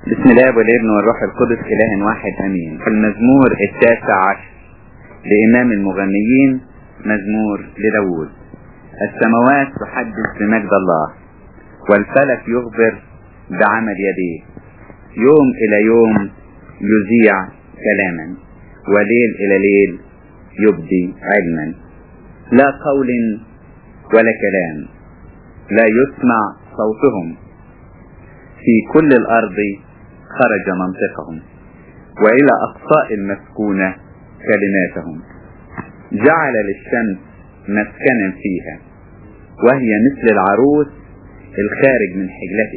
بسم الله والابن والروح القدس إله واحد أمين المزمور التاسع عشر لإمام المغنيين مزمور لداود السماوات تحدث بمجد الله والفلك يخبر بعمل يديه يوم إلى يوم يذيع كلاما وليل إلى ليل يبدي علما لا قول ولا كلام لا يسمع صوتهم في كل الأرض خرج منطقهم وإلى أقصاء المسكونة كلماتهم جعل للشمس مسكنا فيها وهي مثل العروس الخارج من حجلته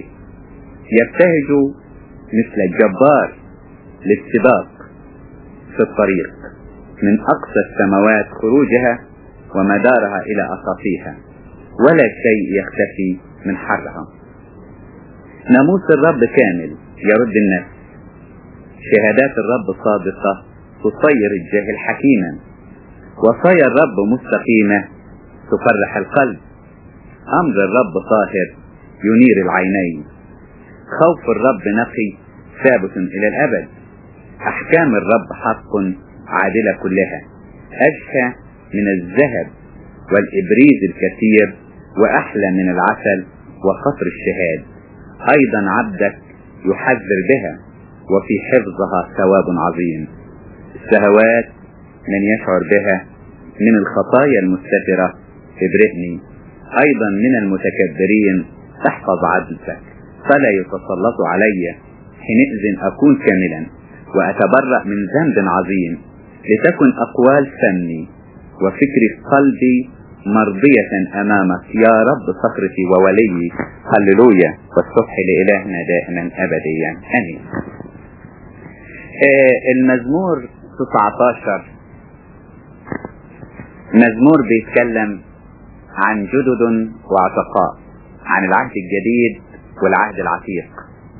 يبتهج مثل الجبار للسباق في الطريق من أقصى السماوات خروجها ومدارها إلى أقاصيها ولا شيء يختفي من حرها ناموس الرب كامل يرد النفس شهادات الرب صادقة تصير الجاهل حكيما وصايا الرب مستقيمة تفرح القلب أمر الرب طاهر ينير العينين خوف الرب نقي ثابت إلى الأبد أحكام الرب حق عادلة كلها أشهى من الذهب والإبريز الكثير وأحلى من العسل وقطر الشهاد أيضا عبدك يحذر بها وفي حفظها ثواب عظيم الشهوات من يشعر بها من الخطايا المستترة ابرئني أيضا من المتكبرين احفظ عدلك فلا يتسلط علي حينئذ أكون كاملا وأتبرأ من ذنب عظيم لتكن أقوال فمي وفكري في قلبي مرضية أمامك يا رب صخرتي وولي هللويا والصبح لإلهنا دائما أبديا أمين آه المزمور 19 مزمور بيتكلم عن جدد وعتقاء عن العهد الجديد والعهد العتيق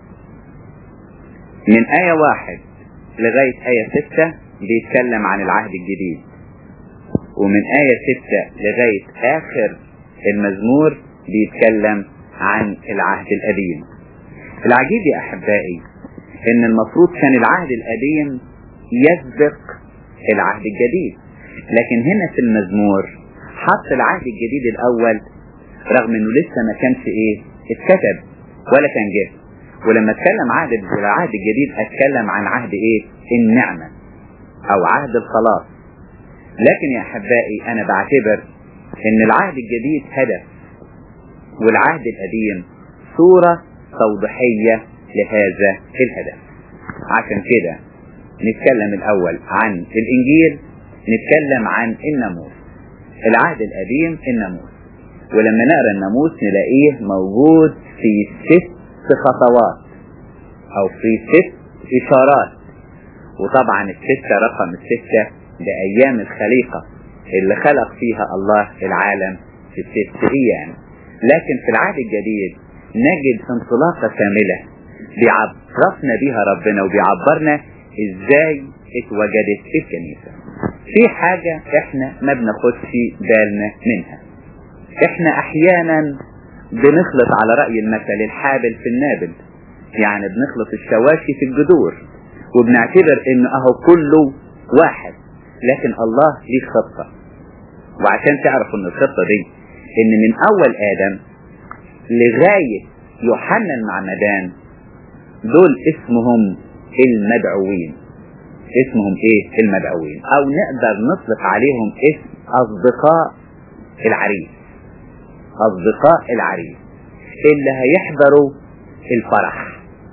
من آية واحد لغاية آية ستة بيتكلم عن العهد الجديد ومن آية ستة لغاية آخر المزمور بيتكلم عن العهد القديم العجيب يا أحبائي إن المفروض كان العهد القديم يسبق العهد الجديد لكن هنا في المزمور حط العهد الجديد الأول رغم إنه لسه ما كانش إيه اتكتب ولا كان جه ولما اتكلم عهد العهد الجديد اتكلم عن عهد ايه النعمة او عهد الخلاص لكن يا احبائي انا بعتبر ان العهد الجديد هدف والعهد القديم صورة توضيحية لهذا الهدف عشان كده نتكلم الاول عن الانجيل نتكلم عن الناموس العهد القديم الناموس ولما نقرا الناموس نلاقيه موجود في ست خطوات او في ست اشارات وطبعا الستة رقم الستة بأيام الخليقة اللي خلق فيها الله العالم في ست أيام لكن في العهد الجديد نجد انطلاقة كاملة بيعرفنا بيها ربنا وبيعبرنا ازاي اتوجدت الكنيسة في حاجة احنا ما بناخدش بالنا منها احنا احيانا بنخلط على رأي المثل الحابل في النابل يعني بنخلط الشواشي في الجذور وبنعتبر ان اهو كله واحد لكن الله ليه خطة وعشان تعرف ان الخطة دي ان من اول ادم لغاية يوحنا المعمدان دول اسمهم المدعوين اسمهم ايه المدعوين او نقدر نطلق عليهم اسم اصدقاء العريس أصدقاء العريس اللي هيحضروا الفرح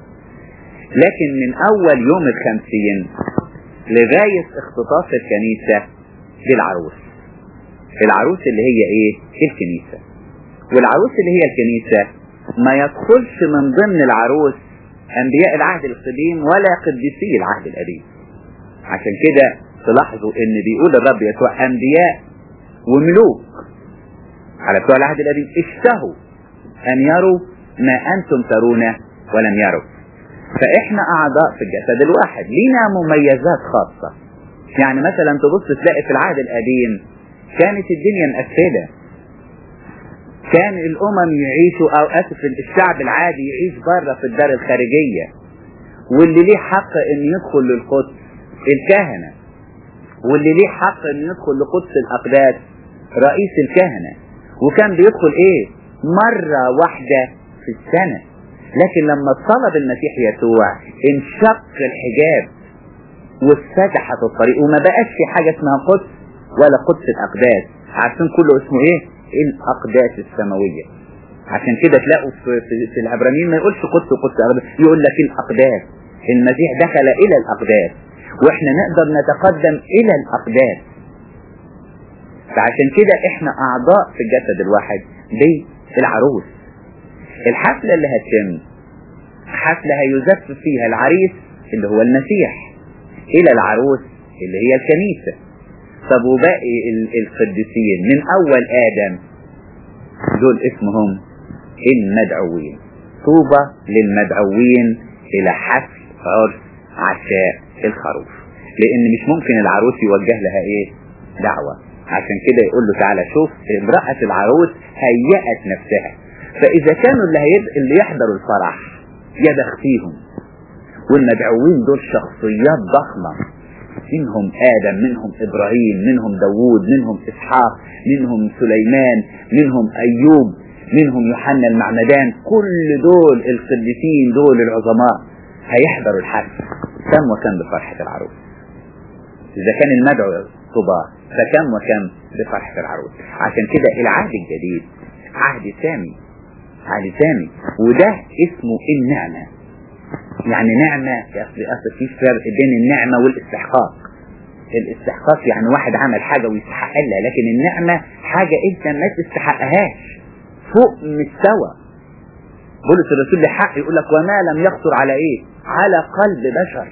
لكن من أول يوم الخمسين لغاية اختطاف الكنيسة بالعروس العروس اللي هي ايه الكنيسة والعروس اللي هي الكنيسة ما يدخلش من ضمن العروس أنبياء العهد القديم ولا قديسي العهد القديم عشان كده تلاحظوا ان بيقول الرب يسوع أنبياء وملوك على بتوع العهد القديم اشتهوا أن يروا ما أنتم ترون ولم يروا فإحنا أعضاء في الجسد الواحد لينا مميزات خاصة يعني مثلا تبص تلاقي في العهد القديم كانت الدنيا مقفلة كان الأمم يعيشوا أو أسف الشعب العادي يعيش بره في الدار الخارجية واللي ليه حق ان يدخل للقدس الكهنة واللي ليه حق ان يدخل لقدس الاقداس رئيس الكهنة وكان بيدخل ايه مرة واحدة في السنة لكن لما طلب المسيح يسوع انشق الحجاب واتفتحت الطريق وما بقاش في حاجة اسمها قدس ولا قدس الأقداس عارفين كله اسمه ايه الأقداس السماوية عشان كده تلاقوا في, في, في العبرانيين ما يقولش قدس وقدس الأقداس يقول لك الأقداس المسيح دخل إلى الأقداس واحنا نقدر نتقدم إلى الأقداس فعشان كده احنا أعضاء في الجسد الواحد بالعروس الحفلة اللي هتتم حفلة هيزف فيها العريس اللي هو المسيح إلى العروس اللي هي الكنيسة طب وباقي القديسين من أول آدم دول اسمهم المدعوين طوبى للمدعوين إلى حفل عرس عشاء الخروف لأن مش ممكن العروس يوجه لها إيه دعوة عشان كده يقول له تعالى شوف امرأة العروس هيأت نفسها فإذا كانوا اللي, هيد... اللي يحضروا الفرح يا بختيهم والمدعوين دول شخصيات ضخمة منهم آدم منهم إبراهيم منهم داوود منهم إسحاق منهم سليمان منهم أيوب منهم يوحنا المعمدان كل دول القديسين دول العظماء هيحضروا الحفل كم وكم بفرحة العروس إذا كان المدعو صباح فكم وكم بفرحة العروس عشان كده العهد الجديد عهد سامي عهد سامي وده اسمه النعمة يعني نعمة أصل أصل في فرق بين النعمة والاستحقاق الاستحقاق يعني واحد عمل حاجة ويستحق لها لكن النعمة حاجة انت ما تستحقهاش فوق مستوى بولس الرسول لحق يقول لك وما لم يخطر على ايه على قلب بشر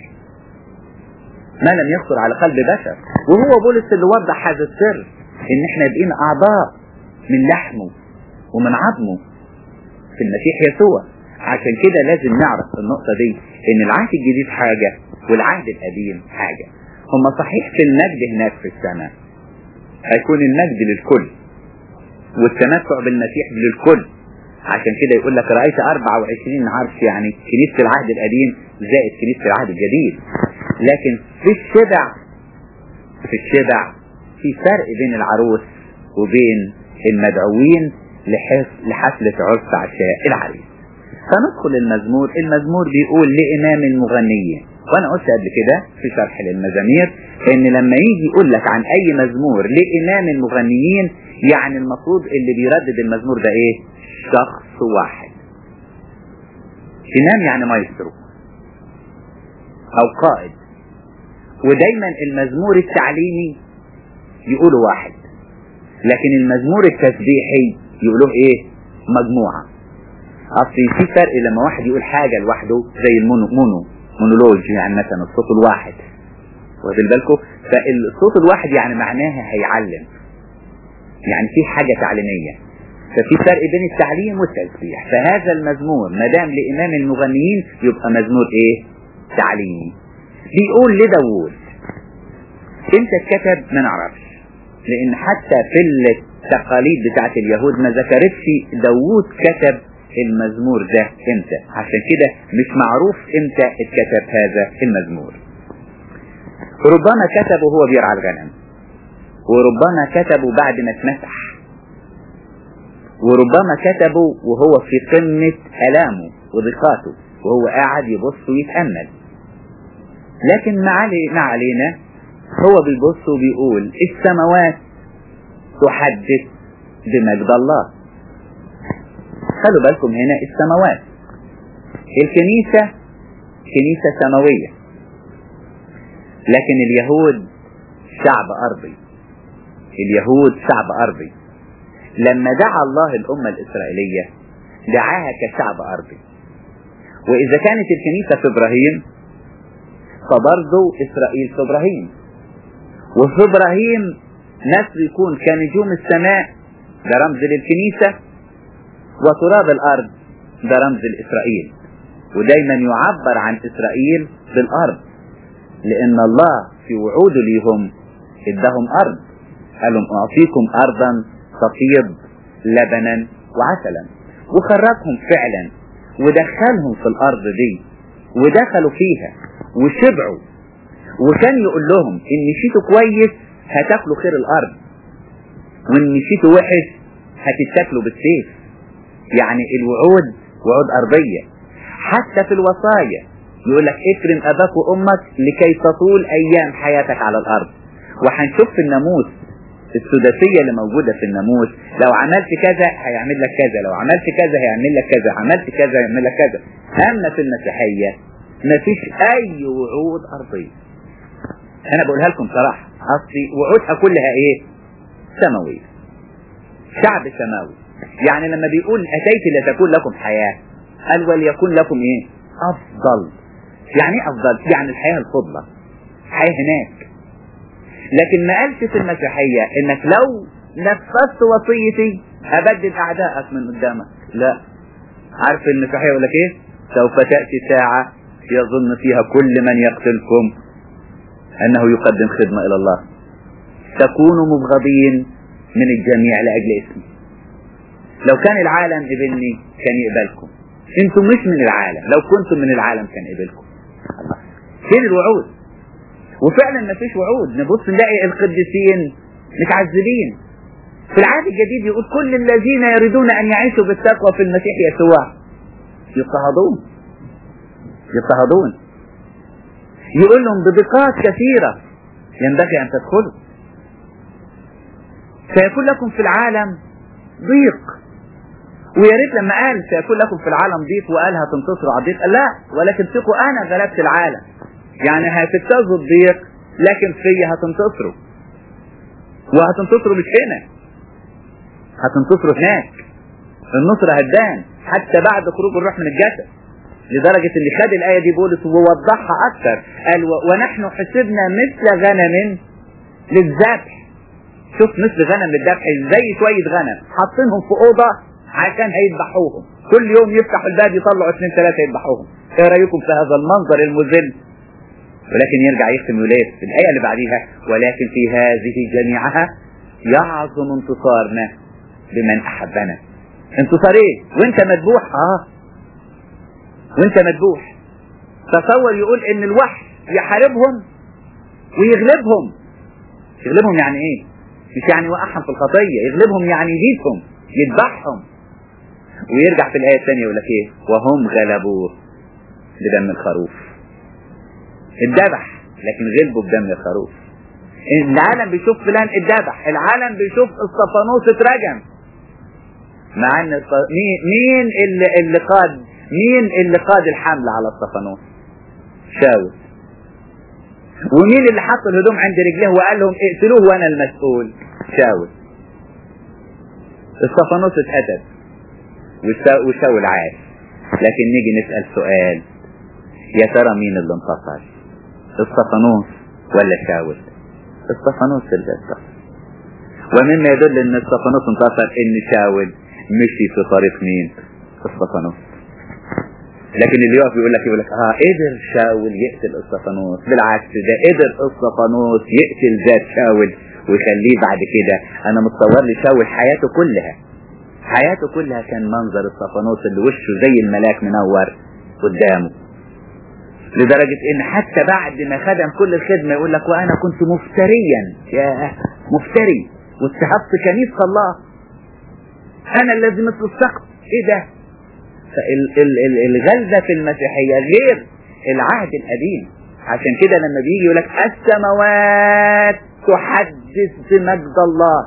ما لم يخطر على قلب بشر وهو بولس اللي وضح هذا السر ان احنا بقينا اعضاء من لحمه ومن عظمه في المسيح يسوع عشان كده لازم نعرف النقطة دي ان العهد الجديد حاجة والعهد القديم حاجة هم صحيح في المجد هناك في السماء هيكون المجد للكل والتمتع بالمسيح للكل عشان كده يقول لك رأيت 24 عرش يعني كنيسة العهد القديم زائد كنيسة العهد الجديد لكن في الشبع في الشبع في فرق بين العروس وبين المدعوين لحفلة عرس عشاء العريس فندخل المزمور المزمور بيقول لإمام المغنيين وانا قلت قبل كده في شرح للمزامير ان لما يجي يقول لك عن اي مزمور لإمام المغنيين يعني المفروض اللي بيردد المزمور ده ايه شخص واحد إمام يعني مايسترو او قائد ودايما المزمور التعليمي يقولوا واحد لكن المزمور التسبيحي يقولوه ايه مجموعة اصل في فرق لما واحد يقول حاجة لوحده زي المونو مونو مونولوج يعني مثلا الصوت الواحد واخدين بالكم فالصوت الواحد يعني معناها هيعلم يعني في حاجة تعليمية ففي فرق بين التعليم والتسبيح فهذا المزمور ما دام لإمام المغنيين يبقى مزمور ايه تعليمي بيقول لداوود انت اتكتب ما نعرفش لان حتى في التقاليد بتاعت اليهود ما ذكرتش داوود كتب المزمور ده امتى عشان كده مش معروف امتى اتكتب هذا المزمور ربما كتبه وهو بيرعى الغنم وربما كتبه بعد ما اتمسح وربما كتبه وهو في قمة ألامه وضيقاته وهو قاعد يبص ويتأمل لكن ما علينا هو بيبص وبيقول السماوات تحدث بمجد الله خلوا بالكم هنا السماوات الكنيسة كنيسة سماوية لكن اليهود شعب أرضي اليهود شعب أرضي لما دعا الله الأمة الإسرائيلية دعاها كشعب أرضي وإذا كانت الكنيسة في إبراهيم فبرضه إسرائيل في إبراهيم وفي إبراهيم نسل يكون كنجوم السماء ده رمز للكنيسة وتراب الأرض ده رمز لإسرائيل ودايما يعبر عن إسرائيل بالأرض لأن الله في وعوده ليهم ادهم أرض قال لهم أعطيكم أرضا تفيض لبنا وعسلا وخرجهم فعلا ودخلهم في الأرض دي ودخلوا فيها وشبعوا وكان يقول لهم ان مشيتوا كويس هتاكلوا خير الارض وان مشيتوا وحش هتتاكلوا بالسيف يعني الوعود وعود ارضيه حتى في الوصايا يقول لك اكرم اباك وامك لكي تطول ايام حياتك على الارض وهنشوف في الناموس السداسيه اللي موجوده في الناموس لو عملت كذا هيعمل لك كذا لو عملت كذا هيعمل لك كذا عملت كذا هيعمل لك كذا اما في المسيحيه مفيش اي وعود ارضيه انا بقولها لكم صراحه اصلي وعودها كلها ايه سماويه شعب سماوي يعني لما بيقول اتيت لتكون لكم حياه قال وليكن لكم ايه افضل يعني ايه افضل يعني الحياه الفضلى حياه هناك لكن ما قالش في المسيحيه انك لو نفذت وصيتي ابدل اعدائك من قدامك لا عارف المسيحيه يقول لك ايه سوف تاتي ساعه يظن فيها كل من يقتلكم انه يقدم خدمه الى الله تكونوا مبغضين من الجميع لاجل اسمي لو كان العالم قبلني كان يقبلكم انتم مش من العالم لو كنتم من العالم كان قبلكم الله فين الوعود وفعلا ما فيش وعود نبص نلاقي القديسين متعذبين في العهد الجديد يقول كل الذين يريدون ان يعيشوا بالتقوى في المسيح يسوع يضطهدون يضطهدون يقول لهم بضيقات كثيرة ينبغي ان تدخلوا سيكون لكم في العالم ضيق ويا ريت لما قال سيكون لكم في العالم ضيق وقال هتنتصروا على الضيق قال لا ولكن ثقوا انا غلبت العالم يعني هتجتازوا الضيق لكن فيا هتنتصروا وهتنتصروا مش هنا هتنتصروا هناك النصرة هتبان حتى بعد خروج الروح من الجسد لدرجة اللي خد الآية دي بولس ووضحها أكثر قال ونحن حسبنا مثل غنم للذبح شوف مثل غنم للذبح زي شوية غنم حاطينهم في أوضة عشان هيذبحوهم كل يوم يفتحوا الباب يطلعوا اثنين ثلاثة يذبحوهم ايه رأيكم في هذا المنظر المذل ولكن يرجع يختم يقول في الآية اللي بعديها ولكن في هذه جميعها يعظم انتصارنا بمن أحبنا انتصار ايه وانت مذبوح اه وانت مذبوح تصور يقول ان الوحش يحاربهم ويغلبهم يغلبهم يعني ايه مش يعني يوقعهم في الخطية يغلبهم يعني يجيبهم يذبحهم ويرجع في الآية الثانية يقول لك ايه وهم غلبوه بدم الخروف اتذبح لكن غلبوا بدم الخروف العالم بيشوف فلان اتذبح العالم بيشوف الصفانوس اترجم مع ان مين مين اللي, اللي قاد مين اللي قاد الحملة على الصفانوس شاول ومين اللي حط الهدوم عند رجليه وقال لهم اقتلوه وانا المسؤول شاول الصفانوس اتقتل وشاول عاش لكن نيجي نسأل سؤال يا ترى مين اللي انتصر الصفانوس ولا شاول الصفانوس اللي انتصر ومما يدل ان الصفانوس انتصر ان شاول مشي في طريق مين الصفانوس لكن اللي يقف يقول لك يقول لك اه قدر شاول يقتل الصفانوس بالعكس ده قدر الصفانوس يقتل ذات شاول ويخليه بعد كده انا متصور لي شاول حياته كلها حياته كلها كان منظر الصفانوس اللي وشه زي الملاك منور قدامه لدرجة ان حتى بعد ما خدم كل الخدمة يقول لك وانا كنت مفتريا يا مفتري واستحقت كنيسة الله انا الذي مثل السقف ايه ده الغلبة في المسيحية غير العهد القديم عشان كده لما بيجي يقول لك السماوات تحدث بمجد الله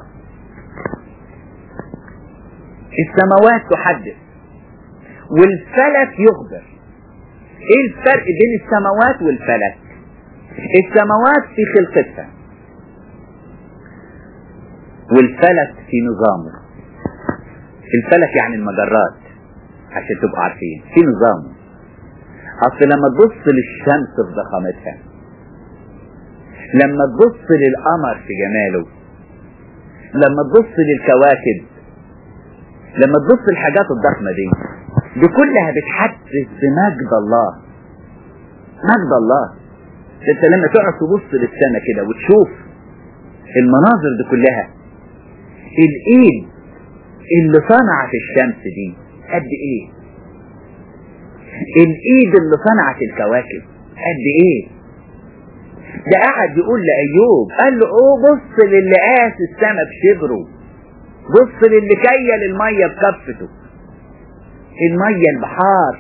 السماوات تحدث والفلك يخبر ايه الفرق بين السماوات والفلك السماوات في خلقتها والفلك في نظامه الفلك يعني المجرات عشان تبقوا عارفين في نظام اصل لما تبص للشمس في ضخامتها لما تبص للقمر في جماله لما تبص للكواكب لما تبص للحاجات الضخمه دي دي كلها بتحدث بمجد الله مجد الله انت لما تقعد تبص للسماء كده وتشوف المناظر دي كلها الايد اللي صنعت الشمس دي قد ايه الايد اللي صنعت الكواكب قد ايه ده قعد يقول لأيوب قال له اوه بص للي قاس السما بشبره بص للي كيل المية بكفته المية البحار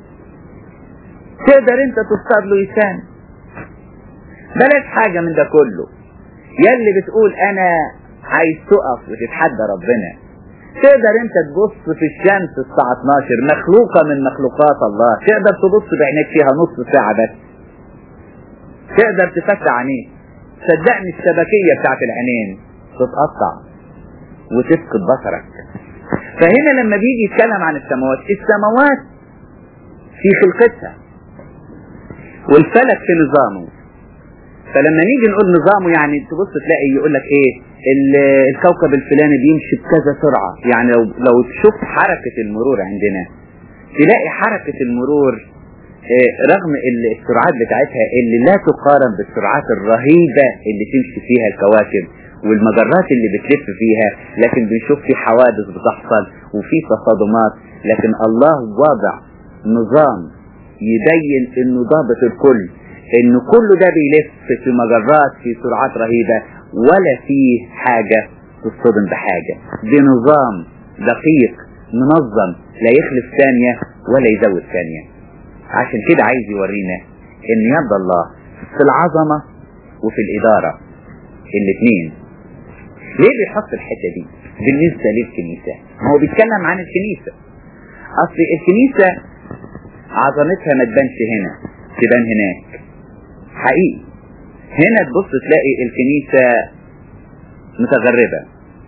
تقدر انت تصطاد له لسان بلاش حاجة من ده كله يلي بتقول انا عايز تقف وتتحدى ربنا تقدر انت تبص في الشمس الساعة 12 مخلوقة من مخلوقات الله تقدر تبص بعينيك فيها نص ساعة بس تقدر تفتح عينيك صدقني الشبكية بتاعت العينين تتقطع وتفقد بصرك فهنا لما بيجي يتكلم عن السماوات السماوات في خلقتها والفلك في نظامه فلما نيجي نقول نظامه يعني تبص تلاقي يقول لك ايه الكوكب الفلاني بيمشي بكذا سرعة يعني لو لو تشوف حركة المرور عندنا تلاقي حركة المرور إيه رغم السرعات بتاعتها اللي لا تقارن بالسرعات الرهيبة اللي تمشي فيها الكواكب والمجرات اللي بتلف فيها لكن بنشوف في حوادث بتحصل وفي تصادمات لكن الله وضع نظام يبين انه ضابط الكل ان كل ده بيلف في مجرات في سرعات رهيبة ولا فيه حاجة تصطدم بحاجة بنظام دقيق منظم لا يخلف ثانية ولا يزود ثانية عشان كده عايز يورينا ان يد الله في العظمة وفي الإدارة الاثنين ليه بيحط الحتة دي بالنسبة للكنيسة هو بيتكلم عن الكنيسة اصل الكنيسة عظمتها ما تبانش هنا تبان هناك حقيقي هنا تبص تلاقي الكنيسة متغربة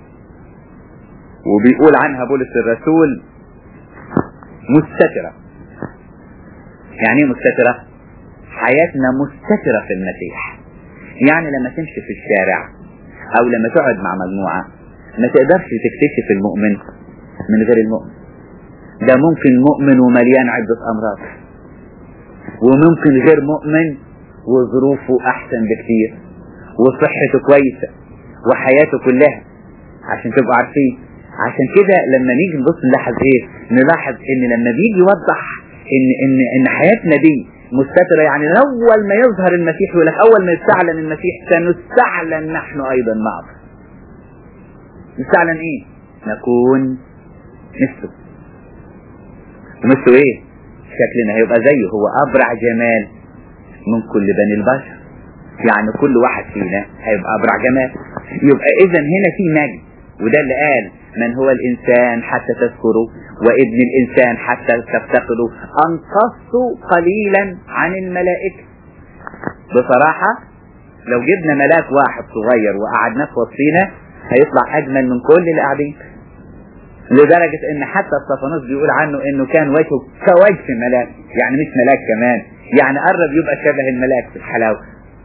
وبيقول عنها بولس الرسول مستترة يعني ايه مستترة حياتنا مستترة في المسيح يعني لما تمشي في الشارع او لما تقعد مع مجموعة ما تقدرش تكتشف المؤمن من غير المؤمن ده ممكن مؤمن ومليان عدة امراض وممكن غير مؤمن وظروفه احسن بكتير وصحته كويسة وحياته كلها عشان تبقوا عارفين عشان كده لما نيجي نبص نلاحظ ايه نلاحظ ان لما بيجي يوضح ان ان ان حياتنا دي مستترة يعني اول ما يظهر المسيح يقول لك اول ما يستعلن المسيح سنستعلن نحن ايضا معه نستعلن ايه نكون مثله ومثله ايه شكلنا هيبقى زيه هو ابرع جمال من كل بني البشر يعني كل واحد فينا هيبقى ابرع جمال يبقى اذا هنا في مجد وده اللي قال من هو الانسان حتى تذكره وابن الانسان حتى تفتقده انقصت قليلا عن الملائكة بصراحة لو جبنا ملاك واحد صغير وقعدناه في وسطينا هيطلع اجمل من كل اللي قاعدين لدرجة ان حتى الصفانوس بيقول عنه انه كان وجهه كوجه ملاك يعني مش ملاك كمان يعني قرب يبقى شبه الملاك في الحلاوة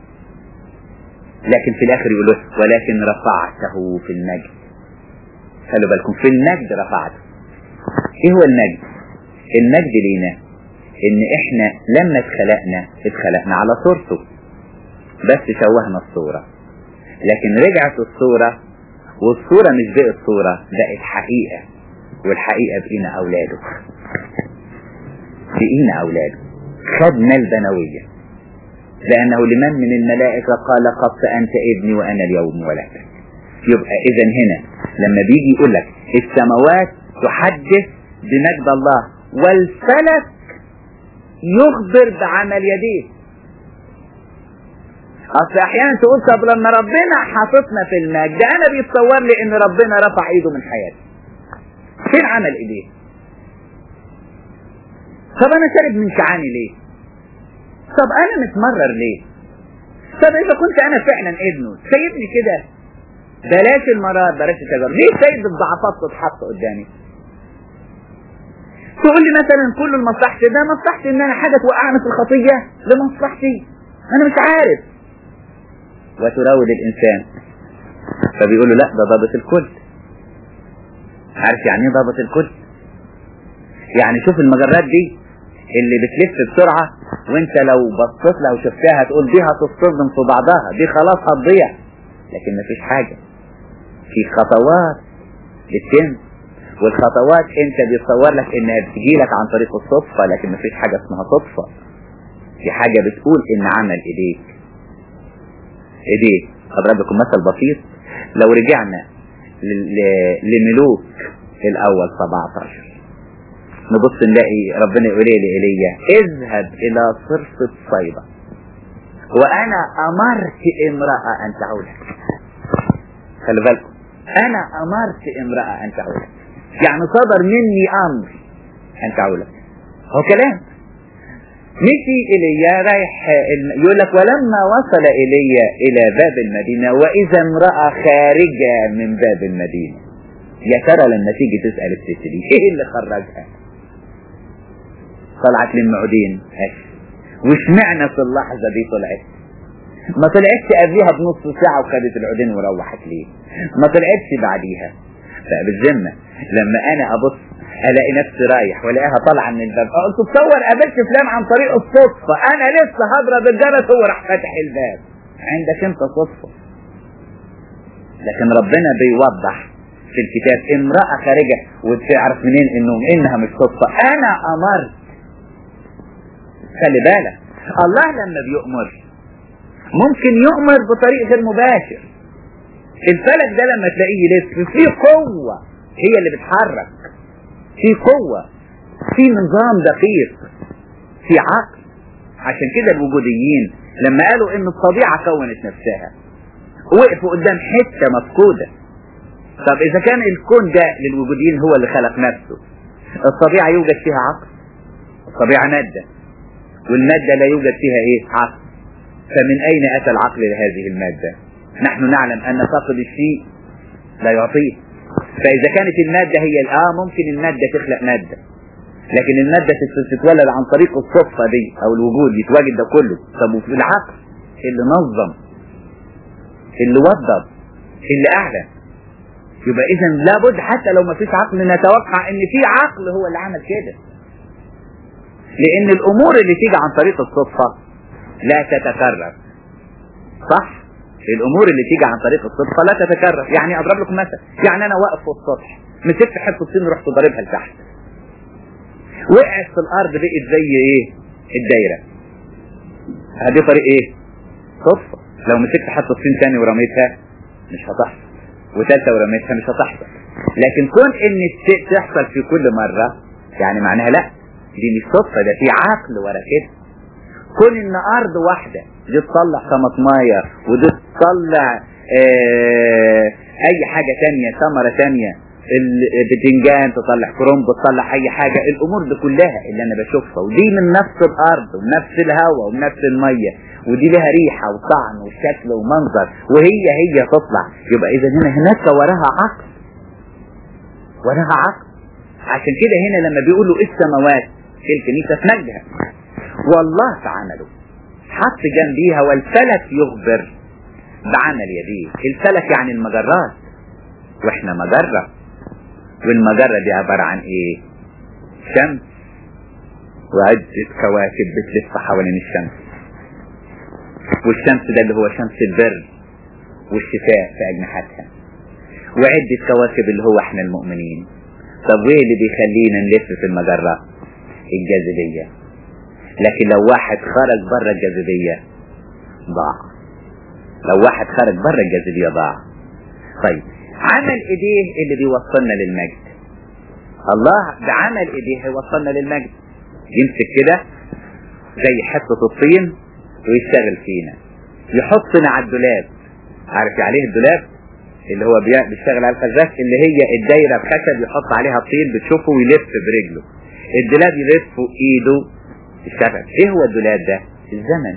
لكن في الاخر يقول له ولكن رفعته في المجد خلوا بالكم في المجد رفعته ايه هو المجد المجد لينا ان احنا لما اتخلقنا اتخلقنا على صورته بس شوهنا الصورة لكن رجعت الصورة والصورة مش بقت صورة بقت حقيقة والحقيقة بقينا اولاده بقينا اولاده خدنا البنوية لانه لمن من الملائكة قال قد انت ابني وانا اليوم ولدتك يبقى اذا هنا لما بيجي يقول لك السماوات تحدث بمجد الله والفلك يخبر بعمل يديه اصل احيانا تقول طب لما ربنا حاططنا في المجد انا بيتصور لي ان ربنا رفع ايده من حياتي فين عمل ايديه طب انا شارب من شعاني ليه طب انا متمرر ليه طب اذا كنت انا فعلا ابنه سيبني كده بلاش المرار بلاش التجارب ليه سيد الضعفات تتحط قدامي تقول لي مثلا كل المصلحتي ده مصلحتي ان انا حاجه توقعني في الخطيه لمصلحتي انا مش عارف وتراود الانسان فبيقول له لا ده ضابط الكل عارف يعني ايه ضابط الكل يعني شوف المجرات دي اللي بتلف بسرعة وانت لو بصيت لها وشفتها تقول دي هتصطدم في بعضها دي خلاص هتضيع لكن مفيش حاجة في خطوات بتتم والخطوات انت بيتصور لك انها بتجي لك عن طريق الصدفة لكن مفيش حاجة اسمها صدفة في حاجة بتقول ان عمل ايديك ايديك اضرب لكم مثل بسيط لو رجعنا لملوك الاول 17 نبص نلاقي ربنا يقول لي ايليا اذهب الى صرفة صيدا وانا امرت امرأة ان تعودك خلي بالكم انا امرت امرأة ان تعودك يعني صدر مني امر ان تعودك هو كلام مشي ايليا رايح يقول لك ولما وصل ايليا الى باب المدينة واذا امرأة خارجة من باب المدينة يا ترى لما تيجي تسأل الست دي ايه اللي خرجها طلعت للمعودين وش معنى في اللحظة دي طلعت ما طلعتش قبليها بنص ساعة وخدت العودين وروحت ليه ما طلعتش بعديها بالذمة لما انا ابص الاقي نفسي رايح والاقيها طالعه من الباب قلت تصور قابلت فلان عن طريق الصدفة انا لسه هضرب الجرس هو راح فاتح الباب عندك انت صدفة لكن ربنا بيوضح في الكتاب امرأة خارجة وتعرف منين انه انها مش صدفة انا امرت خلي بالك الله لما بيؤمر ممكن يؤمر بطريق غير مباشر الفلك ده لما تلاقيه يلف في قوة هي اللي بتحرك في قوة في نظام دقيق في عقل عشان كده الوجوديين لما قالوا ان الطبيعة كونت نفسها وقفوا قدام حتة مفقودة طب اذا كان الكون ده للوجوديين هو اللي خلق نفسه الطبيعة يوجد فيها عقل الطبيعة مادة والمادة لا يوجد فيها ايه عقل فمن اين اتى العقل لهذه المادة نحن نعلم ان فاقد الشيء لا يعطيه فاذا كانت المادة هي الاه ممكن المادة تخلق مادة لكن المادة تتولد عن طريق الصدفة دي او الوجود يتواجد ده كله طب وفي العقل اللي نظم اللي وضب اللي اعلى يبقى اذا لابد حتى لو ما فيش عقل نتوقع ان في عقل هو اللي عمل كده لان الامور اللي تيجي عن طريق الصدفة لا تتكرر صح الامور اللي تيجي عن طريق الصدفة لا تتكرر يعني اضرب لكم مثل يعني انا واقف في السطح مسكت حته طين رحت ضاربها لتحت وقعت في الارض بقت زي ايه الدايره هذه طريق ايه صدفه لو مسكت حته طين تاني ورميتها مش هتحصل وثالثه ورميتها مش هتحصل لكن كون ان الشيء تحصل في كل مره يعني معناها لا دي مش صدفه ده في عقل ورا كده كون ان ارض واحده دي تطلع طماطمايه ودي تطلع اه اي حاجه تانية ثمره تانية البتنجان تطلع كرنب تطلع اي حاجة الامور دي كلها اللي انا بشوفها ودي من نفس الارض ونفس الهواء ونفس المية ودي لها ريحة وطعم وشكل ومنظر وهي هي تطلع يبقى اذا هنا هناك وراها عقل وراها عقل عشان كده هنا لما بيقولوا السماوات في الكنيسة تنجها والله تعمله حط جنبيها والفلك يخبر بعمل يديه الفلك يعني المجرات واحنا مجرة والمجرة دي عبارة عن ايه شمس وعدة كواكب بتلف حوالين الشمس والشمس ده اللي هو شمس البر والشفاء في اجنحتها وعدة كواكب اللي هو احنا المؤمنين طب وايه اللي بيخلينا نلف في المجرة الجاذبية لكن لو واحد خرج بره الجاذبية ضاع لو واحد خرج بره الجاذبية ضاع طيب عمل ايديه اللي بيوصلنا للمجد الله بعمل ايديه هيوصلنا للمجد يمسك كده زي حتة الطين ويشتغل فينا يحطنا على الدولاب عارف عليه الدولاب اللي هو بيشتغل على الخزاف اللي هي الدايرة بخشب يحط عليها طين بتشوفه ويلف برجله الدولاب يلف ايده يشتغل ايه هو الدولاب ده الزمن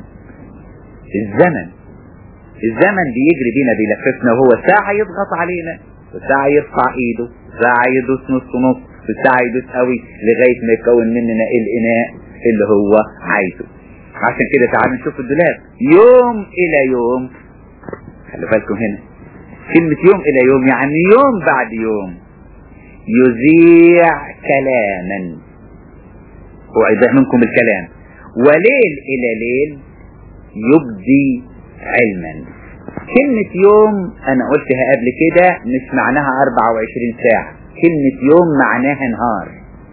الزمن الزمن بيجري بينا بيلففنا وهو ساعة يضغط علينا وساعة يرفع ايده ساعة يدوس نص نص وساعة يدوس قوي لغاية ما يكون مننا الاناء اللي هو عايزه عشان كده تعالوا نشوف الدولاب يوم الى يوم خلي بالكم هنا كلمة يوم الى يوم يعني يوم بعد يوم يذيع كلاما وعيدها منكم الكلام وليل الى ليل يبدي علما كلمة يوم انا قلتها قبل كده مش معناها 24 ساعة كلمة يوم معناها نهار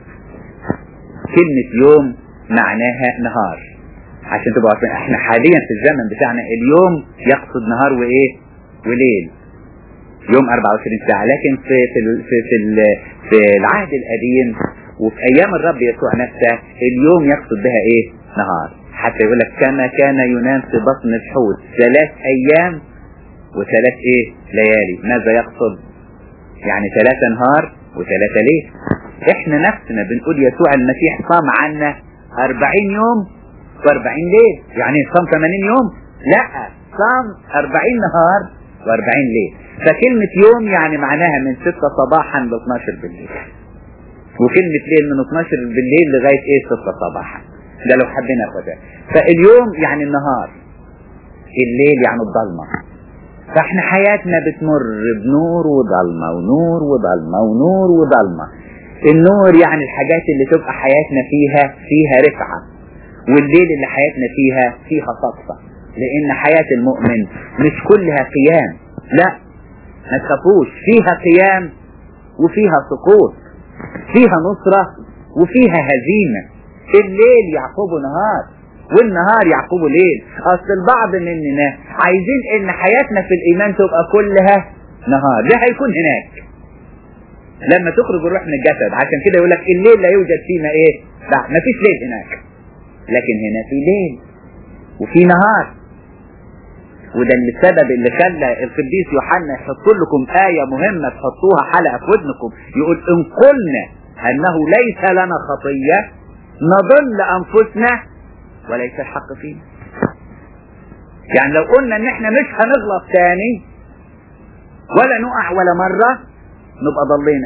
كلمة يوم معناها نهار عشان تبقوا عارفين احنا حاليا في الزمن بتاعنا اليوم يقصد نهار وايه وليل يوم 24 ساعة لكن في في ال- في في, ال- في العهد القديم وفي ايام الرب يسوع نفسه اليوم يقصد بها ايه نهار حتى يقول لك كما كان ينام في بطن الحوت ثلاث ايام وثلاث ايه ليالي ماذا يقصد يعني ثلاثة نهار وثلاثة ليل احنا نفسنا بنقول يسوع المسيح صام عنا 40 يوم و40 ليل يعني صام 80 يوم لا صام 40 نهار و40 ليل فكلمة يوم يعني معناها من 6 صباحا ل 12 بالليل وكلمة ليل من 12 بالليل لغاية ايه 6 صباحا ده لو حبينا ناخدها فاليوم يعني النهار الليل يعني الضلمة فاحنا حياتنا بتمر بنور وضلمة ونور وضلمة ونور وضلمة النور يعني الحاجات اللي تبقى حياتنا فيها فيها رفعة والليل اللي حياتنا فيها فيها سقطة لان حياة المؤمن مش كلها قيام لا ما تخافوش فيها قيام وفيها سقوط فيها نصرة وفيها هزيمة الليل يعقبه نهار والنهار يعقبه ليل اصل البعض مننا عايزين ان حياتنا في الايمان تبقى كلها نهار ده هيكون هناك لما تخرج الروح من الجسد عشان كده يقول لك الليل لا يوجد فيما ايه لا مفيش ليل هناك لكن هنا في ليل وفي نهار وده اللي السبب اللي خلى القديس يوحنا يحط لكم آية مهمة تحطوها حلقة في ودنكم يقول إن قلنا أنه ليس لنا خطية نضل أنفسنا وليس الحق فينا يعني لو قلنا ان احنا مش هنغلط تاني ولا نقع ولا مرة نبقى ضلينا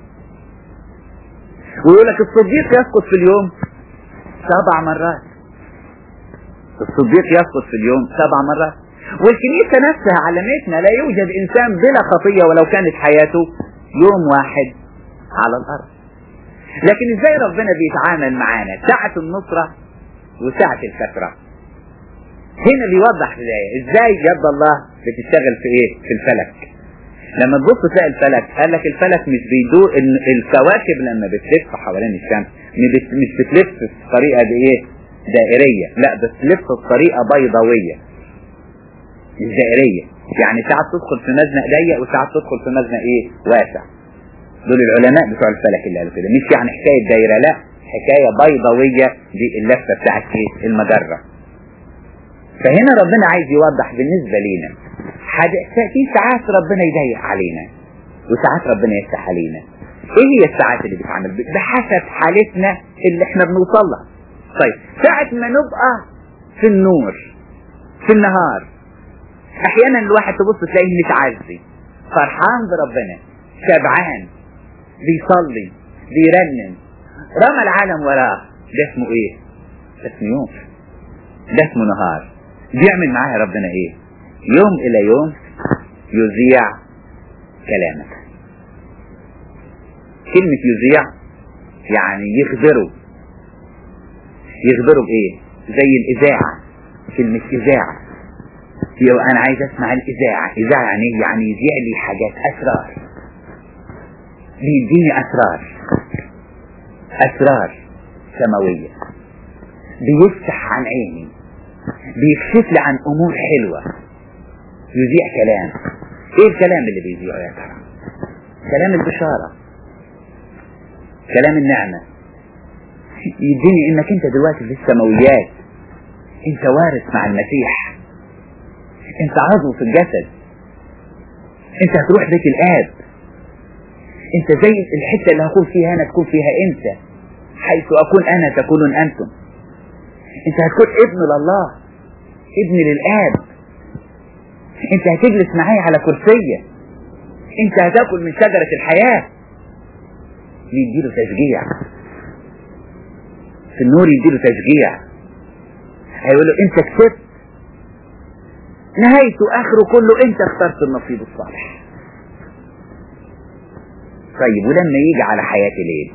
ويقول لك الصديق يسقط في اليوم سبع مرات الصديق يسقط في اليوم سبع مرات والكنيسة نفسها علمتنا لا يوجد انسان بلا خطية ولو كانت حياته يوم واحد على الارض لكن ازاي ربنا بيتعامل معانا ساعة النصرة وساعة الفترة هنا بيوضح ازاي ازاي يد الله بتشتغل في ايه في الفلك لما تبص تلاقي الفلك قال لك الفلك مش بيدور ان الكواكب لما بتلف حوالين الشمس مش بتلف بطريقه بايه دائريه لا بتلف بطريقه بيضاويه مش دائريه يعني ساعات تدخل في مزنق ضيق وساعات تدخل في مزنق ايه واسع دول العلماء بتوع الفلك اللي قالوا كده مش يعني حكايه دايره لا حكايه بيضاويه دي اللفه بتاعت ايه المجره فهنا ربنا عايز يوضح بالنسبه لينا في ساعات ربنا يضيق علينا وساعات ربنا يفتح علينا ايه هي الساعات اللي بتعمل بحسب حالتنا اللي احنا بنوصل لها طيب ساعة ما نبقى في النور في النهار احيانا الواحد تبص تلاقيه متعزي فرحان بربنا شبعان بيصلي بيرنم رمى العالم وراه ده اسمه ايه ده اسمه يوم ده اسمه نهار بيعمل معاها ربنا ايه يوم الى يوم يذيع كلامك كلمة يذيع يعني يخبروا يخبروا بايه زي الاذاعة كلمة اذاعة يو انا عايز اسمع الاذاعة اذاعة يعني ايه يعني يذيع لي حاجات اسرار بيديني اسرار اسرار سماوية بيفتح عن عيني بيكشف لي عن امور حلوة يذيع كلام ايه الكلام اللي بيذيعه يا ترى كلام البشارة كلام النعمة يديني انك انت دلوقتي في السماويات انت وارث مع المسيح انت عضو في الجسد انت هتروح بيت الاب انت زي الحتة اللي هكون فيها انا تكون فيها انت حيث اكون انا تكونون انتم انت هتكون ابن لله ابن للاب انت هتجلس معايا على كرسية انت هتاكل من شجرة الحياة يديله تشجيع في النور يديله تشجيع هيقول له انت كسبت نهايته اخره كله انت اخترت النصيب الصالح طيب ولما يجي على حياة ليل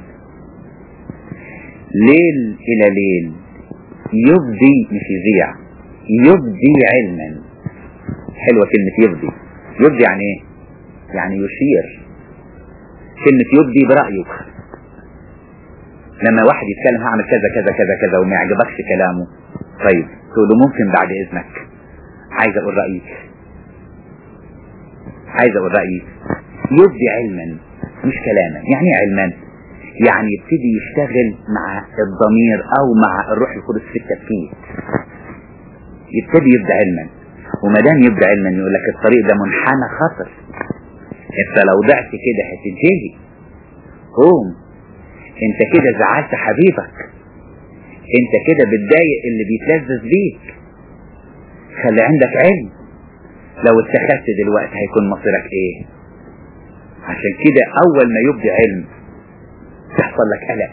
ليل الى ليل يبدي مش يذيع يبدي علما حلوة كلمة يبدي يبدي يعني ايه يعني يشير كلمة يبدي برأيه لما واحد يتكلم هعمل كذا كذا كذا كذا وما يعجبكش كلامه طيب تقول له ممكن بعد اذنك عايز اقول رأيي عايز اقول رأيي يبدي علما مش كلاما يعني ايه علما يعني يبتدي يشتغل مع الضمير او مع الروح القدس في التفكير يبتدي يبدأ علما وما دام يبدأ علما يقول لك الطريق ده منحنى خطر انت لو ضعت كده هتنتهي قوم انت كده زعلت حبيبك انت كده بتضايق اللي بيتلذذ بيك خلي عندك علم لو اتخذت دلوقتي هيكون مصيرك ايه عشان كده اول ما يبدي علم يحصل لك قلق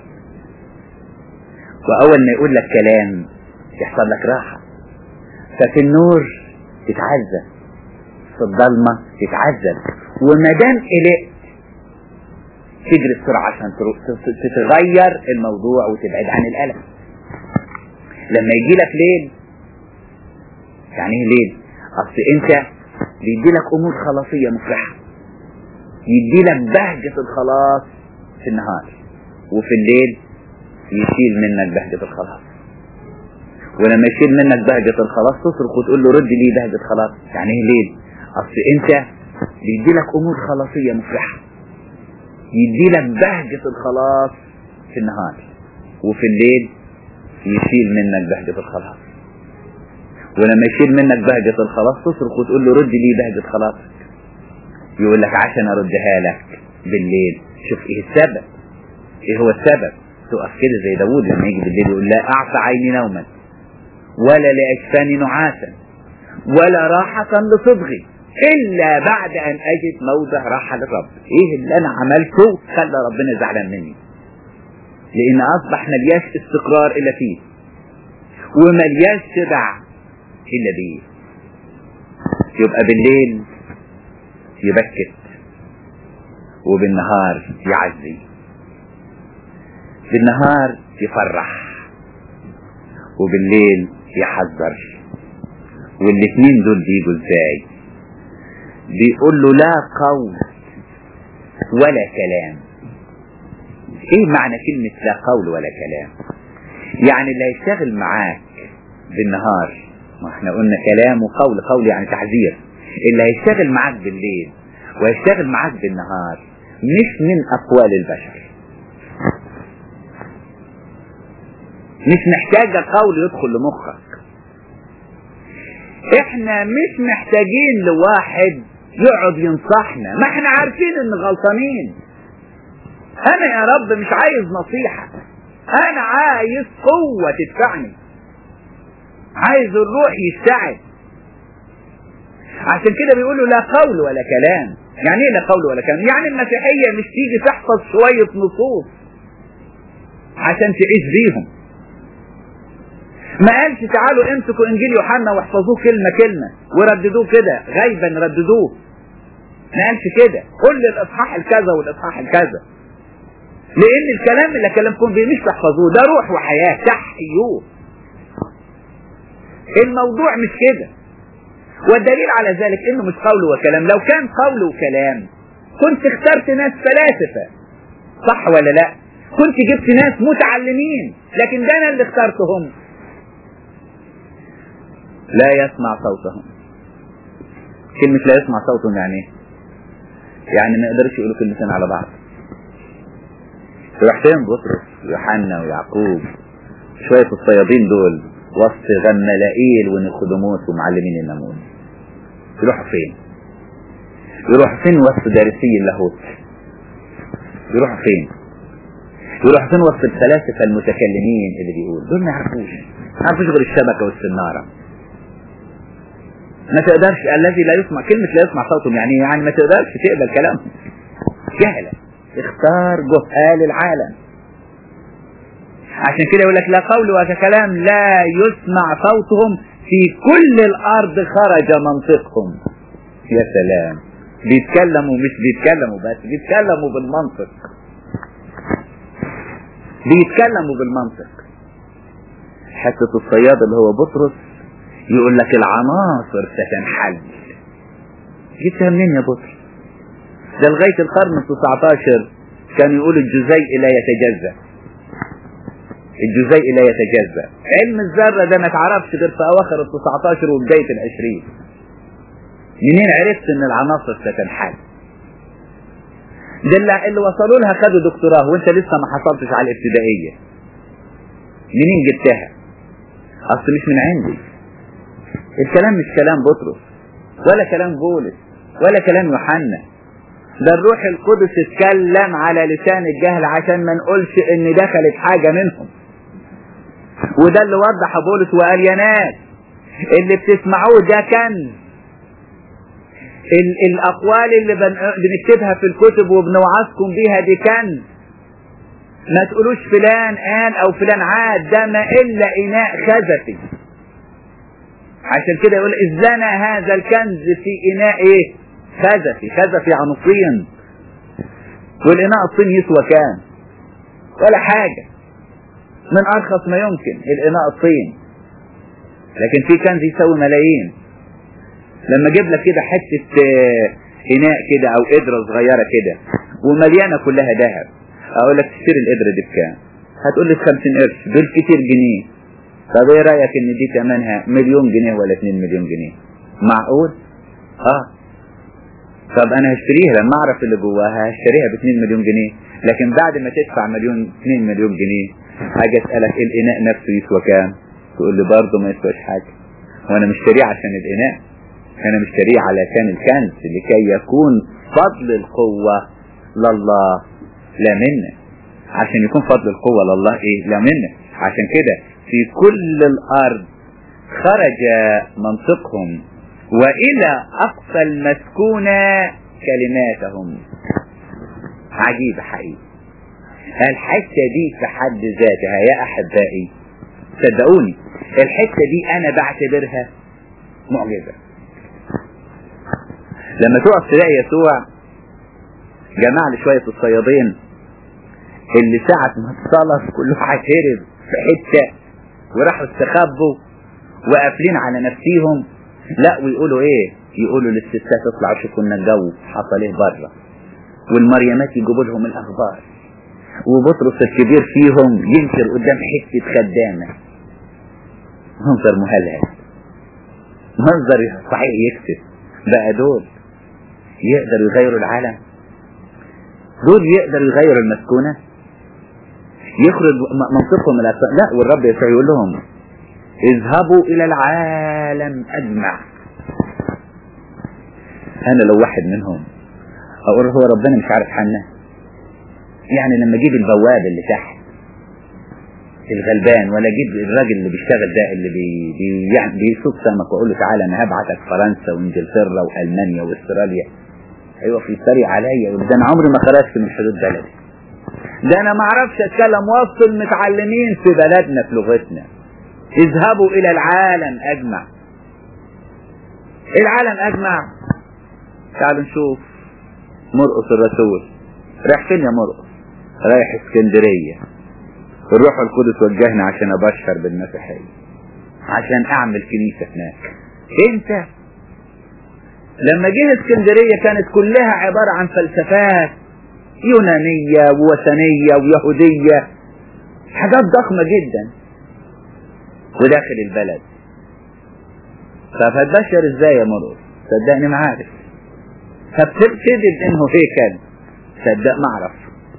واول ما يقول لك كلام يحصل لك راحة ففي النور تتعذب في الضلمة تتعذب وما دام قلقت تجري بسرعة عشان تتغير الموضوع وتبعد عن القلق لما يجي لك ليل يعني ايه ليل اصل انت بيدي لك امور خلاصية مفرحة يدي لك بهجة الخلاص في النهار وفي الليل يشيل منك بهجة الخلاص ولما يشيل منك بهجة الخلاص تصرخ وتقول له رد لي بهجة خلاص يعني ايه ليل اصل انت بيدي لك امور خلاصية مفرحة يدي لك بهجة الخلاص في النهار وفي الليل يشيل منك بهجة الخلاص ولما يشيل منك بهجة الخلاص تصرخ وتقول له رد لي بهجة خلاصك يقول لك عشان اردها لك بالليل شوف ايه السبب ايه هو السبب تقف كده زي داوود لما يجي بالليل يقول لا اعصى عيني نوما ولا لاجفاني نعاسا ولا راحة لصدغي الا بعد ان اجد موضع راحة للرب ايه اللي انا عملته خلى ربنا زعلان مني لان اصبح ملياش استقرار الا فيه وملياش شبع الا بيه يبقى بالليل يبكت وبالنهار يعزي بالنهار يفرح وبالليل يحذر والاثنين دول بيجوا ازاي بيقول له لا قول ولا كلام ايه معنى كلمة لا قول ولا كلام يعني اللي هيشتغل معاك بالنهار ما احنا قلنا كلام وقول قول يعني تعذير اللي هيشتغل معاك بالليل ويشتغل معاك بالنهار مش من اقوال البشر مش محتاجة قول يدخل لمخك احنا مش محتاجين لواحد يقعد ينصحنا ما احنا عارفين ان غلطانين انا يا رب مش عايز نصيحة انا عايز قوة تدفعني عايز الروح يشتعل عشان كده بيقولوا لا قول ولا كلام يعني ايه لا قول ولا كلام يعني المسيحية مش تيجي تحفظ شوية نصوص عشان تعيش بيهم ما قالش تعالوا امسكوا انجيل يوحنا واحفظوه كلمة كلمة ورددوه كده غيبا رددوه ما قالش كده كل الاصحاح الكذا والاصحاح الكذا لان الكلام اللي كلامكم بيه مش تحفظوه ده روح وحياة تحيوه الموضوع مش كده والدليل على ذلك انه مش قول وكلام لو كان قول وكلام كنت اخترت ناس فلاسفة صح ولا لا كنت جبت ناس متعلمين لكن ده انا اللي اخترتهم لا يسمع صوتهم كلمة لا يسمع صوتهم يعني ايه يعني ما يقدرش يقولوا كلمتين على بعض يروح فين بطرس ويوحنا ويعقوب شوية الصيادين دول وسط غملائيل ونيقوديموس ومعلمين الناموس يروحوا فين يروحوا فين وسط دارسي اللاهوت يروحوا فين يروحوا فين وسط الفلاسفة المتكلمين اللي بيقول دول ما يعرفوش ما يعرفوش غير الشبكة والسنارة ما تقدرش الذي لا يسمع كلمة لا يسمع صوتهم يعني يعني ما تقدرش تقبل كلامهم جهلة اختار جهال العالم عشان كده يقول لك لا قول ولا كلام لا يسمع صوتهم في كل الارض خرج منطقهم يا سلام بيتكلموا مش بيتكلموا بس بيتكلموا بالمنطق بيتكلموا بالمنطق حتة الصياد اللي هو بطرس يقول لك العناصر ستنحل جبتها منين يا بطرس ده لغاية القرن ال 19 كانوا يقولوا الجزيء لا يتجزأ الجزيء لا يتجزأ علم الذرة ده ما تعرفش غير في أواخر ال 19 وبداية ال 20 منين عرفت إن العناصر ستنحل؟ ده اللي, اللي وصلوا لها خدوا دكتوراه وأنت لسه ما حصلتش على الابتدائية منين جبتها؟ أصل مش من عندي الكلام مش كلام بطرس ولا كلام بولس ولا كلام يوحنا ده الروح القدس اتكلم على لسان الجهل عشان ما نقولش ان دخلت حاجة منهم وده اللي وضح بولس وقال يا ناس اللي بتسمعوه ده كنز ال- الاقوال اللي بن- بنكتبها في الكتب وبنوعظكم بيها دي كنز ما تقولوش فلان قال او فلان عاد ده ما الا اناء خزفي عشان كده يقول اذ لنا هذا الكنز في اناء ايه خزفي خزفي عن الطين والاناء الطين يسوى كام ولا حاجة من ارخص ما يمكن الاناء الطين لكن في كنز يساوي ملايين لما اجيب لك كده حتة آه، اناء كده او قدرة صغيرة كده ومليانة كلها ذهب اقول لك تشتري القدرة دي بكام هتقول لي ب 50 قرش دول كتير جنيه طب ايه رايك ان دي ثمنها مليون جنيه ولا 2 مليون جنيه معقول اه طب انا هشتريها لما اعرف اللي جواها هشتريها ب 2 مليون جنيه لكن بعد ما تدفع مليون 2 مليون جنيه هاجي اسالك الاناء نفسه يسوى كام تقول لي برضه ما يسواش حاجه وانا مشتريه عشان الاناء انا مشتريه علشان الكنز لكي يكون فضل القوه لله لا منا عشان يكون فضل القوه لله ايه لا منا عشان كده في كل الارض خرج منطقهم والى اقصى المسكونة كلماتهم عجيبة حقيقة الحتة دي في حد ذاتها يا احبائي صدقوني الحتة دي انا بعتبرها معجزة لما تقف تلاقي يسوع جمع لي شوية الصيادين اللي ساعة ما اتصلت كله هيتهرب في حتة وراحوا استخبوا وقافلين على نفسيهم لا ويقولوا ايه يقولوا للستات اطلعوا شوفوا لنا الجو حصل ايه بره والمريمات يجيبوا لهم الاخبار وبطرس الكبير فيهم ينشر قدام حته خدامه منظر مهلهل منظر صحيح يكسب بقى دول يقدروا يغيروا العالم دول يقدروا يغيروا المسكونه يخرج م- منطقهم الأسفل لا والرب يسوع يقول لهم اذهبوا الى العالم اجمع انا لو واحد منهم اقول هو ربنا مش عارف حنا يعني لما اجيب البواب اللي تحت الغلبان ولا اجيب الراجل اللي بيشتغل ده اللي بي بي يعني بيصوب سمك واقول له تعالى انا هبعتك فرنسا وانجلترا والمانيا واستراليا ايوه في طريق عليا ده انا عمري ما خرجت من حدود بلدي ده انا ما اعرفش اتكلم وسط المتعلمين في بلدنا في لغتنا اذهبوا الى العالم اجمع العالم اجمع تعالوا نشوف مرقس الرسول رايح فين يا مرقس رايح اسكندرية الروح القدس وجهنا عشان ابشر بالمسيحية عشان اعمل كنيسة هناك انت لما جه اسكندرية كانت كلها عبارة عن فلسفات يونانية ووثنية ويهودية حاجات ضخمة جدا وداخل البلد فهتبشر ازاي يا مرقس صدقني ما عارف فبتبتدي بانه هيكل صدق ما اعرف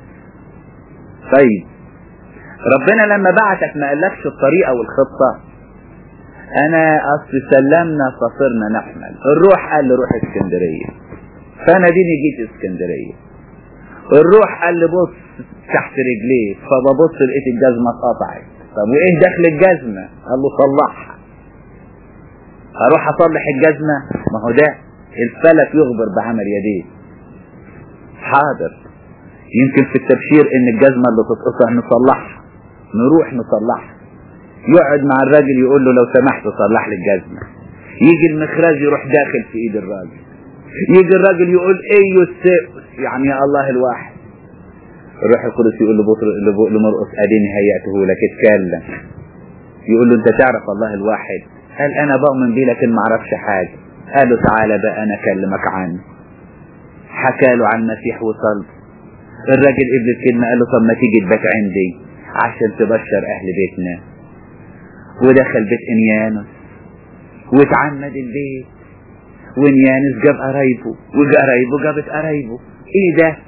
طيب ربنا لما بعتك ما قالكش الطريقة والخطة انا اصل سلمنا فصرنا نحمل الروح قال لي روح اسكندرية فانا ديني جيت اسكندرية الروح قال لي بص تحت رجليك فببص لقيت الجزمة اتقطعت طب وايه دخل الجزمة قال له صلحها اروح اصلح الجزمة ما هو ده الفلك يخبر بعمل يديه حاضر يمكن في التبشير ان الجزمة اللي تتقطع نصلحها نروح نصلحها يقعد مع الراجل يقول له لو سمحت صلح لي الجزمة يجي المخراج يروح داخل في ايد الراجل يجي الراجل يقول ايه السقف يعني يا الله الواحد الروح القدس يقول لبطر لمرقس اديني هيأته لك اتكلم يقول له انت تعرف الله الواحد قال انا بؤمن بيه لكن ما اعرفش حاجه قال له تعالى بقى انا اكلمك عنه حكى له عن المسيح وصلب الراجل قبل الكلمة قال له طب ما تيجي تبات عندي عشان تبشر اهل بيتنا ودخل بيت انيانوس واتعمد البيت وانيانوس جاب قرايبه وقرايبه جابت قرايبه ايه ده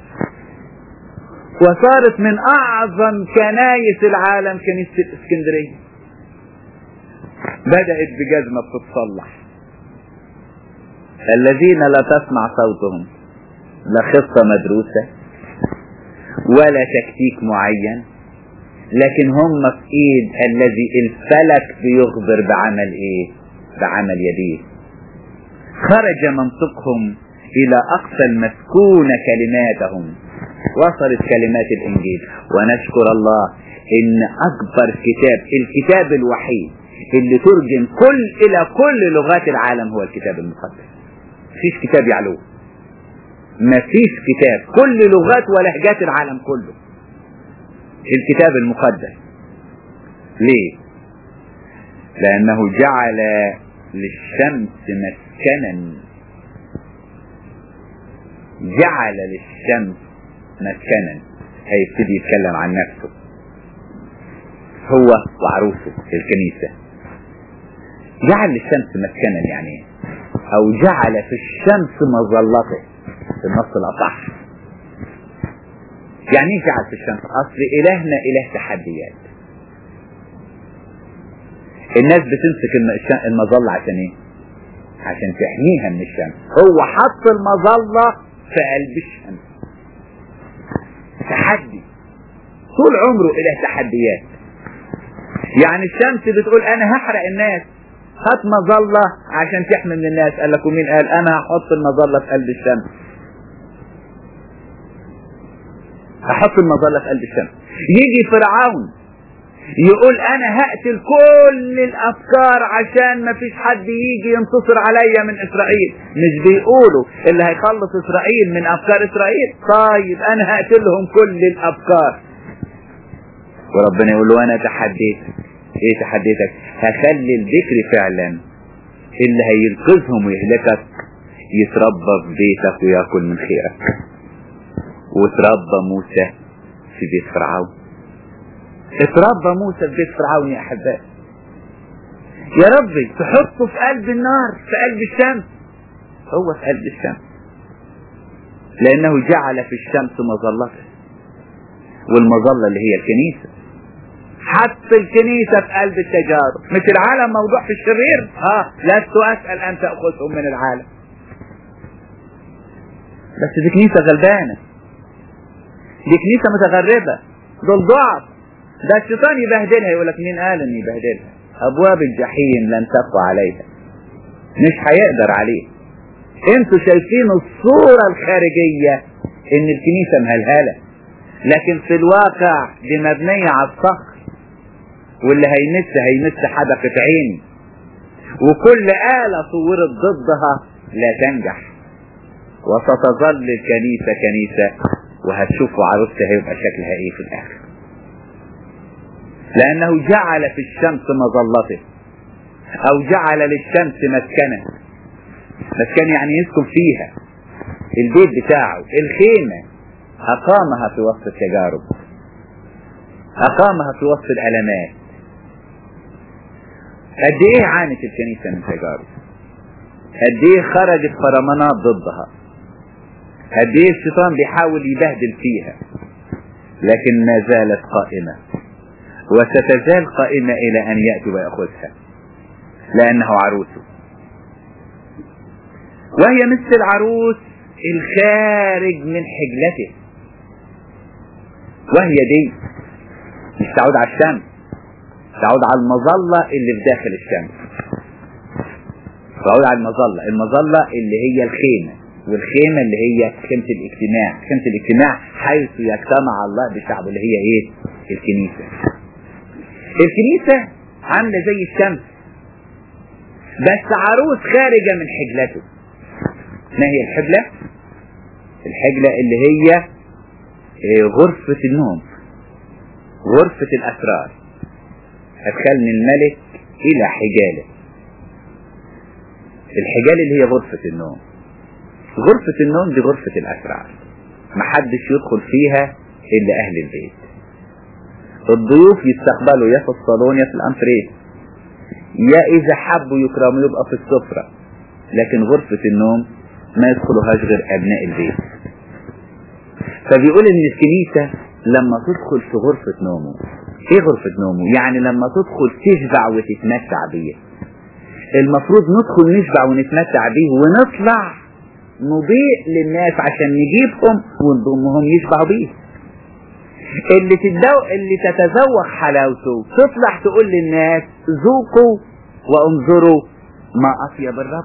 وصارت من اعظم كنايس العالم كنيسة الاسكندرية بدأت بجزمة بتتصلح الذين لا تسمع صوتهم لا خطة مدروسة ولا تكتيك معين لكن هم في ايد الذي الفلك بيخبر بعمل ايه بعمل يديه خرج منطقهم الى اقصى المسكونة كلماتهم وصلت كلمات الانجيل ونشكر الله ان اكبر كتاب الكتاب الوحيد اللي ترجم كل الى كل لغات العالم هو الكتاب المقدس مفيش كتاب يعلوه مفيش كتاب كل لغات ولهجات العالم كله الكتاب المقدس ليه لانه جعل للشمس مسكنا جعل للشمس مسكنا هيبتدي يتكلم عن نفسه هو وعروسه الكنيسة جعل للشمس مسكنا يعني او جعل في الشمس مظلته في النص الاصح يعني ايه جعل في الشمس اصل الهنا اله تحديات الناس بتمسك المظلة عشان ايه عشان تحميها من الشمس هو حط المظلة في قلب الشمس تحدي طول عمره اله تحديات يعني الشمس بتقول انا هحرق الناس هات مظلة عشان تحمي من الناس قال لك ومين قال انا هحط المظلة في قلب الشمس هحط المظلة في قلب الشمس يجي فرعون يقول انا هقتل كل الافكار عشان ما فيش حد يجي ينتصر عليا من اسرائيل مش بيقولوا اللي هيخلص اسرائيل من افكار اسرائيل طيب انا هقتلهم كل الافكار وربنا يقول له انا تحديتك ايه تحديتك هخلي الذكر فعلا اللي هينقذهم ويهلكك يتربى في بيتك وياكل من خيرك وتربى موسى في بيت فرعون اتربى موسى في بيت فرعون يا احبائي يا ربي تحطه في قلب النار في قلب الشمس هو في قلب الشمس لانه جعل في الشمس مظلته والمظلة اللي هي الكنيسة حط الكنيسة في قلب التجارب مش العالم موضوع في الشرير ها لست اسأل ان تأخذهم من العالم بس دي كنيسة غلبانة دي كنيسة متغربة دول ضعف ده الشيطان يبهدلها يقول لك مين قال ان يبهدلها ابواب الجحيم لن تقوى عليها مش هيقدر عليه انتوا شايفين الصورة الخارجية ان الكنيسة مهلهلة لكن في الواقع دي مبنية على الصخر واللي هيمس هيمس حدقة عيني وكل آلة صورت ضدها لا تنجح وستظل الكنيسة كنيسة وهتشوفوا عروستها هيبقى شكلها ايه في الاخر لانه جعل في الشمس مظلته او جعل للشمس مسكنا مسكن يعني يسكن فيها البيت بتاعه الخيمة اقامها في وسط التجارب اقامها في وسط الالمات قد ايه عانت الكنيسة من تجارب قد ايه خرجت فرمانات ضدها قد ايه الشيطان بيحاول يبهدل فيها لكن ما زالت قائمة وستزال قائمة الى ان يأتي ويأخذها لانه عروسه وهي مثل العروس الخارج من حجلته وهي دي مش تعود على الشمس تعود على المظلة اللي في داخل الشمس تعود على المظلة المظلة اللي هي الخيمة والخيمة اللي هي خيمة الاجتماع خيمة الاجتماع حيث يجتمع الله بشعبه اللي هي ايه الكنيسة الكنيسة عاملة زي الشمس بس عروس خارجة من حجلته ما هي الحجلة الحجلة اللي هي غرفة النوم غرفة الأسرار أدخلني الملك إلى حجاله الحجال اللي هي غرفة النوم غرفة النوم دي غرفة الأسرار محدش يدخل فيها الا اهل البيت الضيوف يستقبلوا يا في الصالون يا في الانتريه يا اذا حبوا يكرموا يبقى في السفرة لكن غرفة النوم ما يدخلوهاش غير ابناء البيت فبيقول ان الكنيسة لما تدخل في غرفة نومه ايه غرفة نومه يعني لما تدخل تشبع وتتمتع بيه المفروض ندخل نشبع ونتمتع بيه ونطلع نضيء للناس عشان نجيبهم ونضمهم يشبعوا بيه اللي تدو... اللي تتذوق حلاوته تطلع تقول للناس ذوقوا وانظروا ما اطيب الرب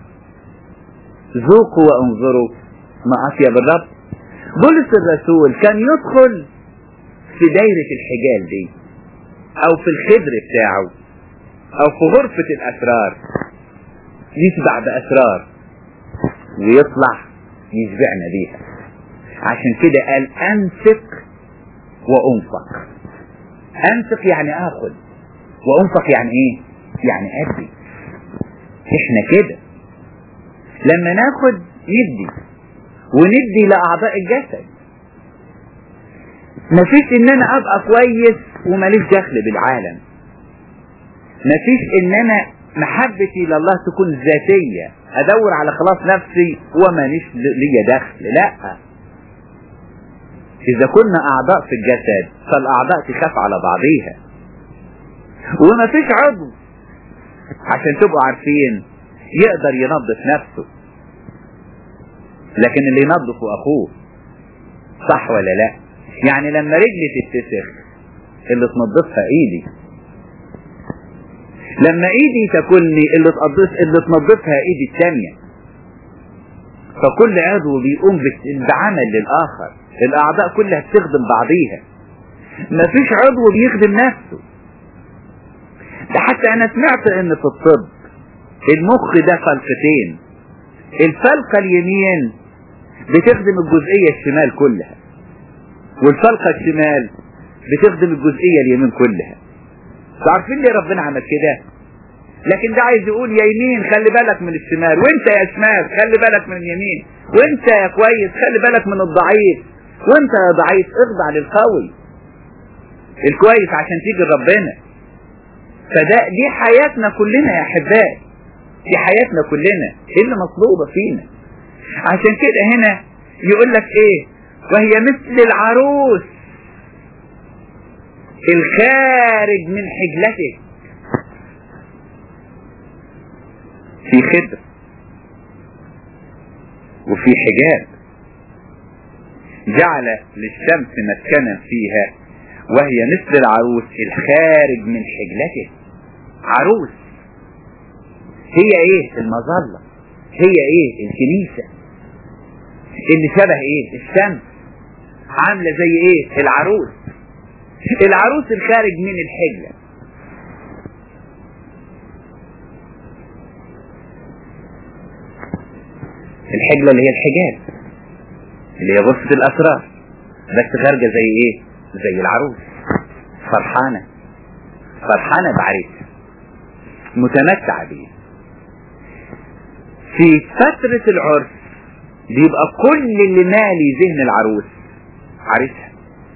ذوقوا وانظروا ما اطيب الرب بولس الرسول كان يدخل في دايرة الحجال دي او في الخدر بتاعه او في غرفة الاسرار يشبع باسرار ويطلع يشبعنا بيها عشان كده قال انفق وانفق انفق يعني اخذ وانفق يعني ايه يعني ادي احنا كده لما ناخد ندي وندي لاعضاء الجسد مفيش ان انا ابقى كويس وماليش دخل بالعالم مفيش ان انا محبتي لله تكون ذاتية ادور على خلاص نفسي وماليش ليا دخل لا اذا كنا اعضاء في الجسد فالاعضاء تخاف على بعضيها ومفيش عضو عشان تبقوا عارفين يقدر ينظف نفسه لكن اللي ينظفه اخوه صح ولا لا يعني لما رجلي تتسخ اللي تنظفها ايدي لما ايدي تاكلني اللي تنظف اللي تنظفها ايدي الثانيه فكل عضو بيقوم بعمل للاخر الاعضاء كلها بتخدم بعضيها مفيش عضو بيخدم نفسه ده حتى انا سمعت ان في الطب المخ ده فلقتين الفلقة اليمين بتخدم الجزئية الشمال كلها والفلقة الشمال بتخدم الجزئية اليمين كلها عارفين ليه ربنا عمل كده لكن ده عايز يقول يا يمين خلي بالك من الشمال وانت يا شمال خلي بالك من اليمين وانت يا كويس خلي بالك من الضعيف وانت يا ضعيف اخضع للقوي الكويس عشان تيجي ربنا فده دي حياتنا كلنا يا احبائي دي حياتنا كلنا ايه اللي مطلوبة فينا عشان كده هنا يقول لك ايه وهي مثل العروس الخارج من حجلته في خدر وفي حجاب جعل للشمس مسكنا فيها وهي مثل العروس الخارج من حجلته عروس هي ايه المظلة هي ايه الكنيسة اللي شبه ايه الشمس عاملة زي ايه العروس العروس الخارج من الحجلة الحجلة اللي هي الحجاب اللي هي غرفة الأسرار بس خارجة زي ايه زي العروس فرحانة فرحانة بعريسها متمتعة بيه في فترة العرس بيبقى كل اللي مالي ذهن العروس عريسها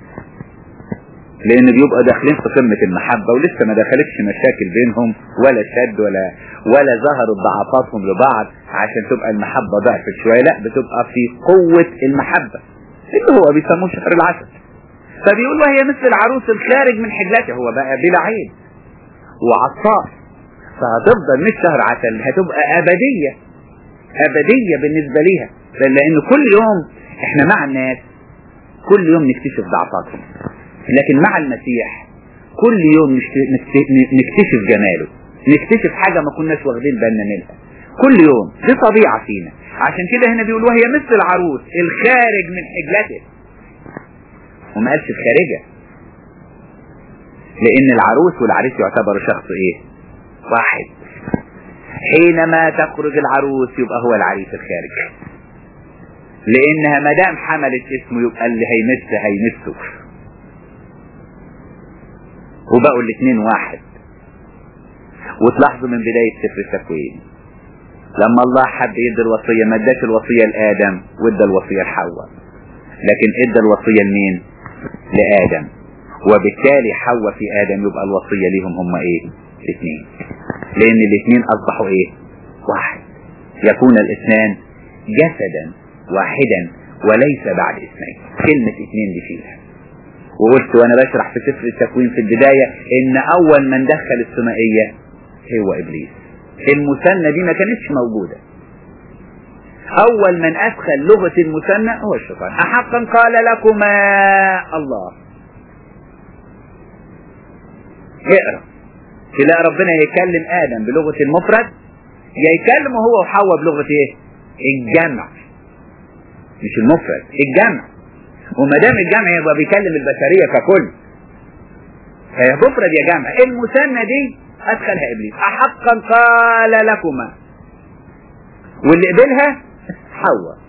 لان بيبقى داخلين في قمة المحبة ولسه ما دخلتش مشاكل بينهم ولا شد ولا ولا ظهرت ضعفاتهم لبعض عشان تبقى المحبة ضعفت شوية لا بتبقى في قوة المحبة اللي هو بيسموه شهر العسل فبيقول وهي مثل العروس الخارج من حجلته هو بقى بلا عين وعطاء فهتفضل مش شهر عسل هتبقى أبدية أبدية بالنسبة ليها لأن كل يوم احنا مع الناس كل يوم نكتشف ضعفاتهم لكن مع المسيح كل يوم نكتشف جماله نكتشف حاجة ما كناش واخدين بالنا منها كل يوم دي طبيعة فينا عشان كده هنا بيقول وهي مثل العروس الخارج من حجلته وما قالش الخارجة لان العروس والعريس يعتبروا شخص ايه واحد حينما تخرج العروس يبقى هو العريس الخارج لانها ما دام حملت اسمه يبقى اللي هيمس هيمسه وبقوا الاثنين واحد وتلاحظوا من بداية سفر التكوين لما الله حب يدي الوصية ما اداش الوصية لآدم وادى الوصية لحواء لكن ادى الوصية لمين لآدم وبالتالي حواء في آدم يبقى الوصية ليهم هم ايه الاثنين لان الاثنين اصبحوا ايه واحد يكون الاثنان جسدا واحدا وليس بعد اثنين كلمة اثنين دي فيها وقلت وانا بشرح في سفر التكوين في البداية ان اول من دخل الثنائية هو ابليس المثنى دي ما كانتش موجودة اول من ادخل لغة المثنى هو الشيطان احقا قال لكما الله اقرا تلاقي ربنا يكلم ادم بلغة المفرد يا يكلمه هو وحواء بلغة ايه الجمع مش المفرد الجمع وما دام الجمع يبقى بيكلم البشرية ككل فهي مفرد يا جمع المثنى دي ادخلها ابليس احقا قال لكما واللي قبلها حواء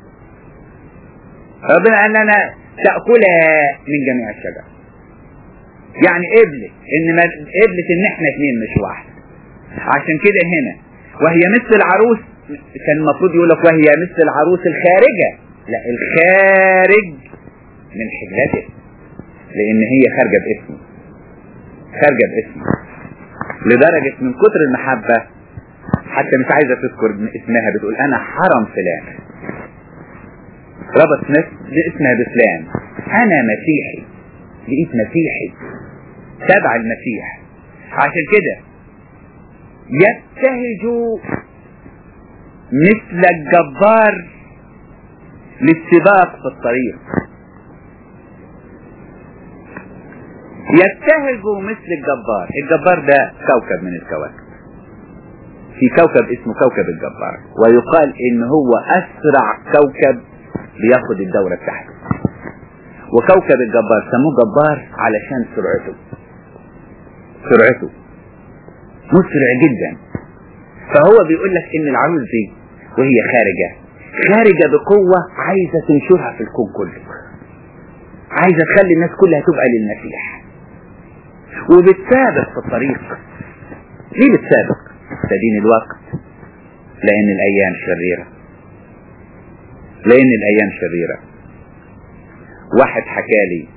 ربنا قال لنا تأكلا من جميع الشجر يعني قبلت ان ما قبلت ان احنا اثنين مش واحد عشان كده هنا وهي مثل العروس كان المفروض يقول لك وهي مثل العروس الخارجة لا الخارج من حجلته لان هي خارجة باسمه خارجة باسمه لدرجة من كتر المحبة حتى مش عايزة تذكر اسمها بتقول انا حرم فلان ربط اسمها بفلان انا مسيحي لقيت مسيحي تبع المسيح عشان كده يبتهج مثل الجبار للسباق في الطريق يبتهج مثل الجبار الجبار ده كوكب من الكواكب في كوكب اسمه كوكب الجبار ويقال ان هو اسرع كوكب بياخد الدورة بتاعته وكوكب الجبار سموه جبار علشان سرعته سرعته مسرع جدا فهو بيقول لك ان العروس دي وهي خارجة خارجة بقوة عايزة تنشرها في الكون كله عايزة تخلي الناس كلها تبقى للمسيح وبتسابق في الطريق ليه بتسابق تدين الوقت لان الايام شريرة لان الايام شريرة واحد حكالي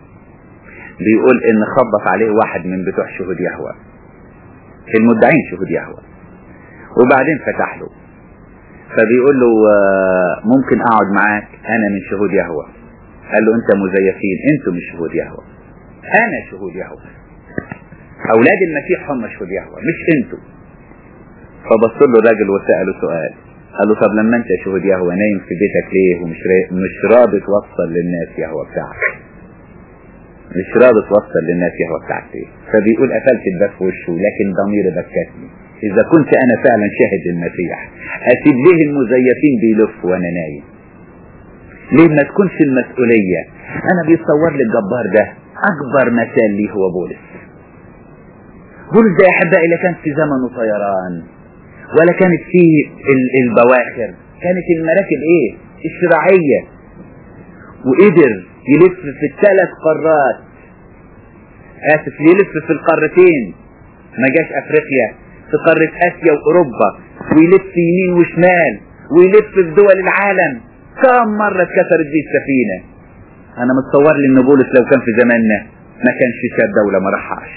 بيقول ان خبط عليه واحد من بتوع شهود يهوى المدعين شهود يهوى وبعدين فتح له فبيقول له ممكن اقعد معاك انا من شهود يهوى قال له انت مزيفين انتوا مش شهود يهوى انا شهود يهوى اولاد المسيح هم شهود يهوى مش انتوا فبص له الراجل وسأله سؤال قال له طب لما انت شهود يهوى نايم في بيتك ليه ومش مش راضي توصل للناس يهوى بتاعك مش راضي توصل للناس يهوى بتاعك ليه فبيقول قفلت الباب في وشه لكن ضميري بكتني اذا كنت انا فعلا شاهد المسيح اسيب ليه المزيفين بيلفوا وانا نايم ليه ما تكونش المسؤولية انا بيتصور لي الجبار ده اكبر مثال ليه هو بولس بولس ده يا احبائي لا كان في زمنه طيران ولا كانت فيه البواخر كانت المراكب ايه الشراعية وقدر يلف في الثلاث قارات اسف يلف في القارتين ما جاش افريقيا في قارة اسيا واوروبا ويلف يمين وشمال ويلف في دول العالم كم مرة اتكسرت دي السفينة انا متصور لي ان بولس لو كان في زماننا ما كانش شاب دولة ما راحش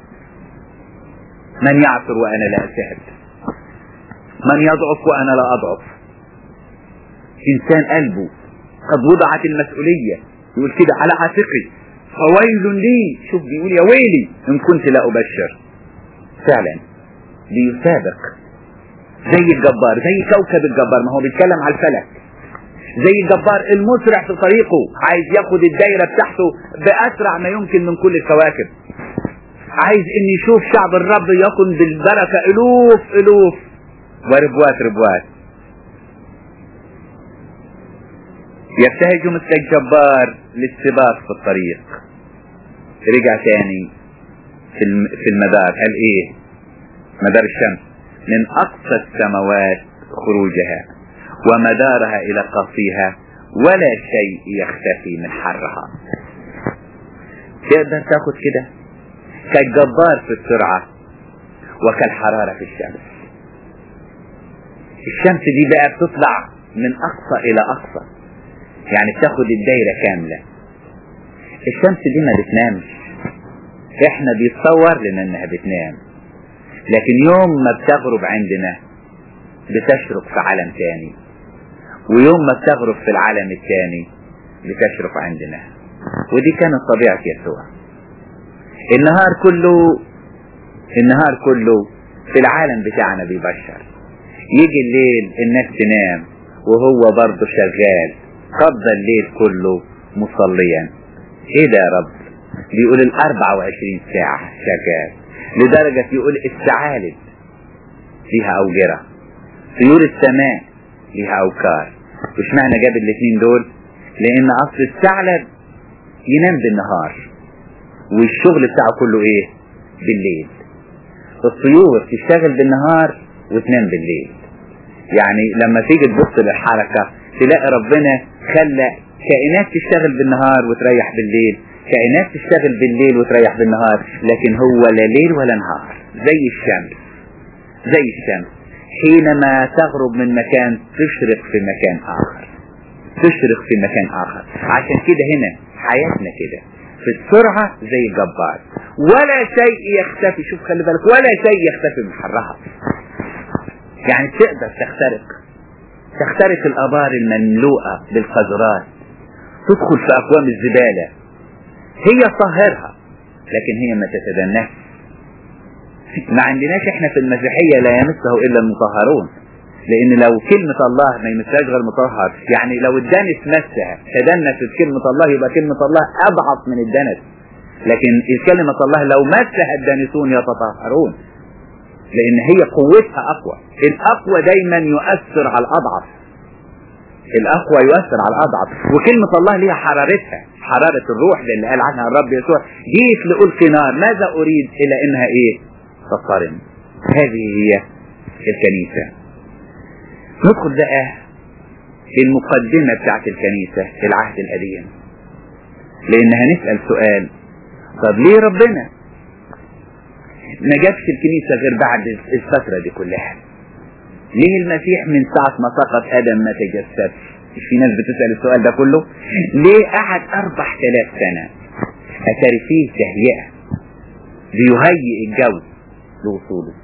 من يعثر وانا لا اسهل من يضعف وانا لا اضعف انسان قلبه قد وضعت المسؤولية يقول كده على عاتقي فويل لي شوف بيقول يا ويلي ان كنت لا ابشر فعلا بيسابق زي الجبار زي كوكب الجبار ما هو بيتكلم على الفلك زي الجبار المسرع في طريقه عايز ياخد الدايرة بتاعته بأسرع ما يمكن من كل الكواكب عايز ان يشوف شعب الرب يكن بالبركة الوف الوف وربوات ربوات يبتهج مثل الجبار للسباق في الطريق رجع تاني في المدار قال ايه مدار الشمس من اقصى السماوات خروجها ومدارها الى قصيها ولا شيء يختفي من حرها تقدر تاخد كده كالجبار في السرعة وكالحرارة في الشمس الشمس دي بقى بتطلع من اقصى الى اقصى يعني بتاخد الدايرة كاملة الشمس دي ما بتنامش احنا بيتصور لنا انها بتنام لكن يوم ما بتغرب عندنا بتشرق في عالم تاني ويوم ما بتغرب في العالم التاني بتشرق عندنا ودي كانت طبيعة يسوع النهار كله النهار كله في العالم بتاعنا بيبشر يجي الليل الناس تنام وهو برضه شغال قضى الليل كله مصليا ايه ده يا رب بيقول ال 24 ساعة شغال لدرجة يقول الثعالب فيها أوجرة طيور السماء ليها أوكار وش معنى جاب الاثنين دول لأن أصل الثعلب ينام بالنهار والشغل بتاعه كله ايه بالليل الطيور تشتغل بالنهار وتنام بالليل يعني لما تيجي تبص للحركة تلاقي ربنا خلى كائنات تشتغل بالنهار وتريح بالليل كائنات تشتغل بالليل وتريح بالنهار لكن هو لا ليل ولا نهار زي الشمس زي الشمس حينما تغرب من مكان تشرق في مكان آخر تشرق في مكان آخر عشان كده هنا حياتنا كده في السرعة زي الجبار ولا شيء يختفي شوف خلي بالك ولا شيء يختفي من حرها يعني تقدر تخترق تخترق الآبار المملوءة بالقذرات تدخل في أقوام الزبالة هي طاهرها لكن هي ما تتدناش ما عندناش احنا في المسيحية لا يمسه إلا المطهرون لأن لو كلمة الله ما يمسهاش غير مطهر يعني لو الدنس مسها تدنست كلمة الله يبقى كلمة الله أضعف من الدنس لكن كلمة الله لو مسها الدانسون يتطهرون لأن هي قوتها أقوى الأقوى دايما يؤثر على الأضعف الأقوى يؤثر على الأضعف وكلمة الله ليها حرارتها حرارة الروح اللي قال عنها الرب يسوع جيت لألقي نار ماذا أريد إلى إنها إيه تضطرم هذه هي الكنيسة ندخل بقى المقدمة بتاعت الكنيسة في العهد القديم لأن هنسأل سؤال طب ليه ربنا ما جابش الكنيسة غير بعد الفترة دي كلها ليه المسيح من ساعة ما سقط آدم ما تجسدش مش في ناس بتسأل السؤال ده كله ليه قعد أربع تلاف سنة أتاري فيه تهيئة بيهيئ الجو لوصوله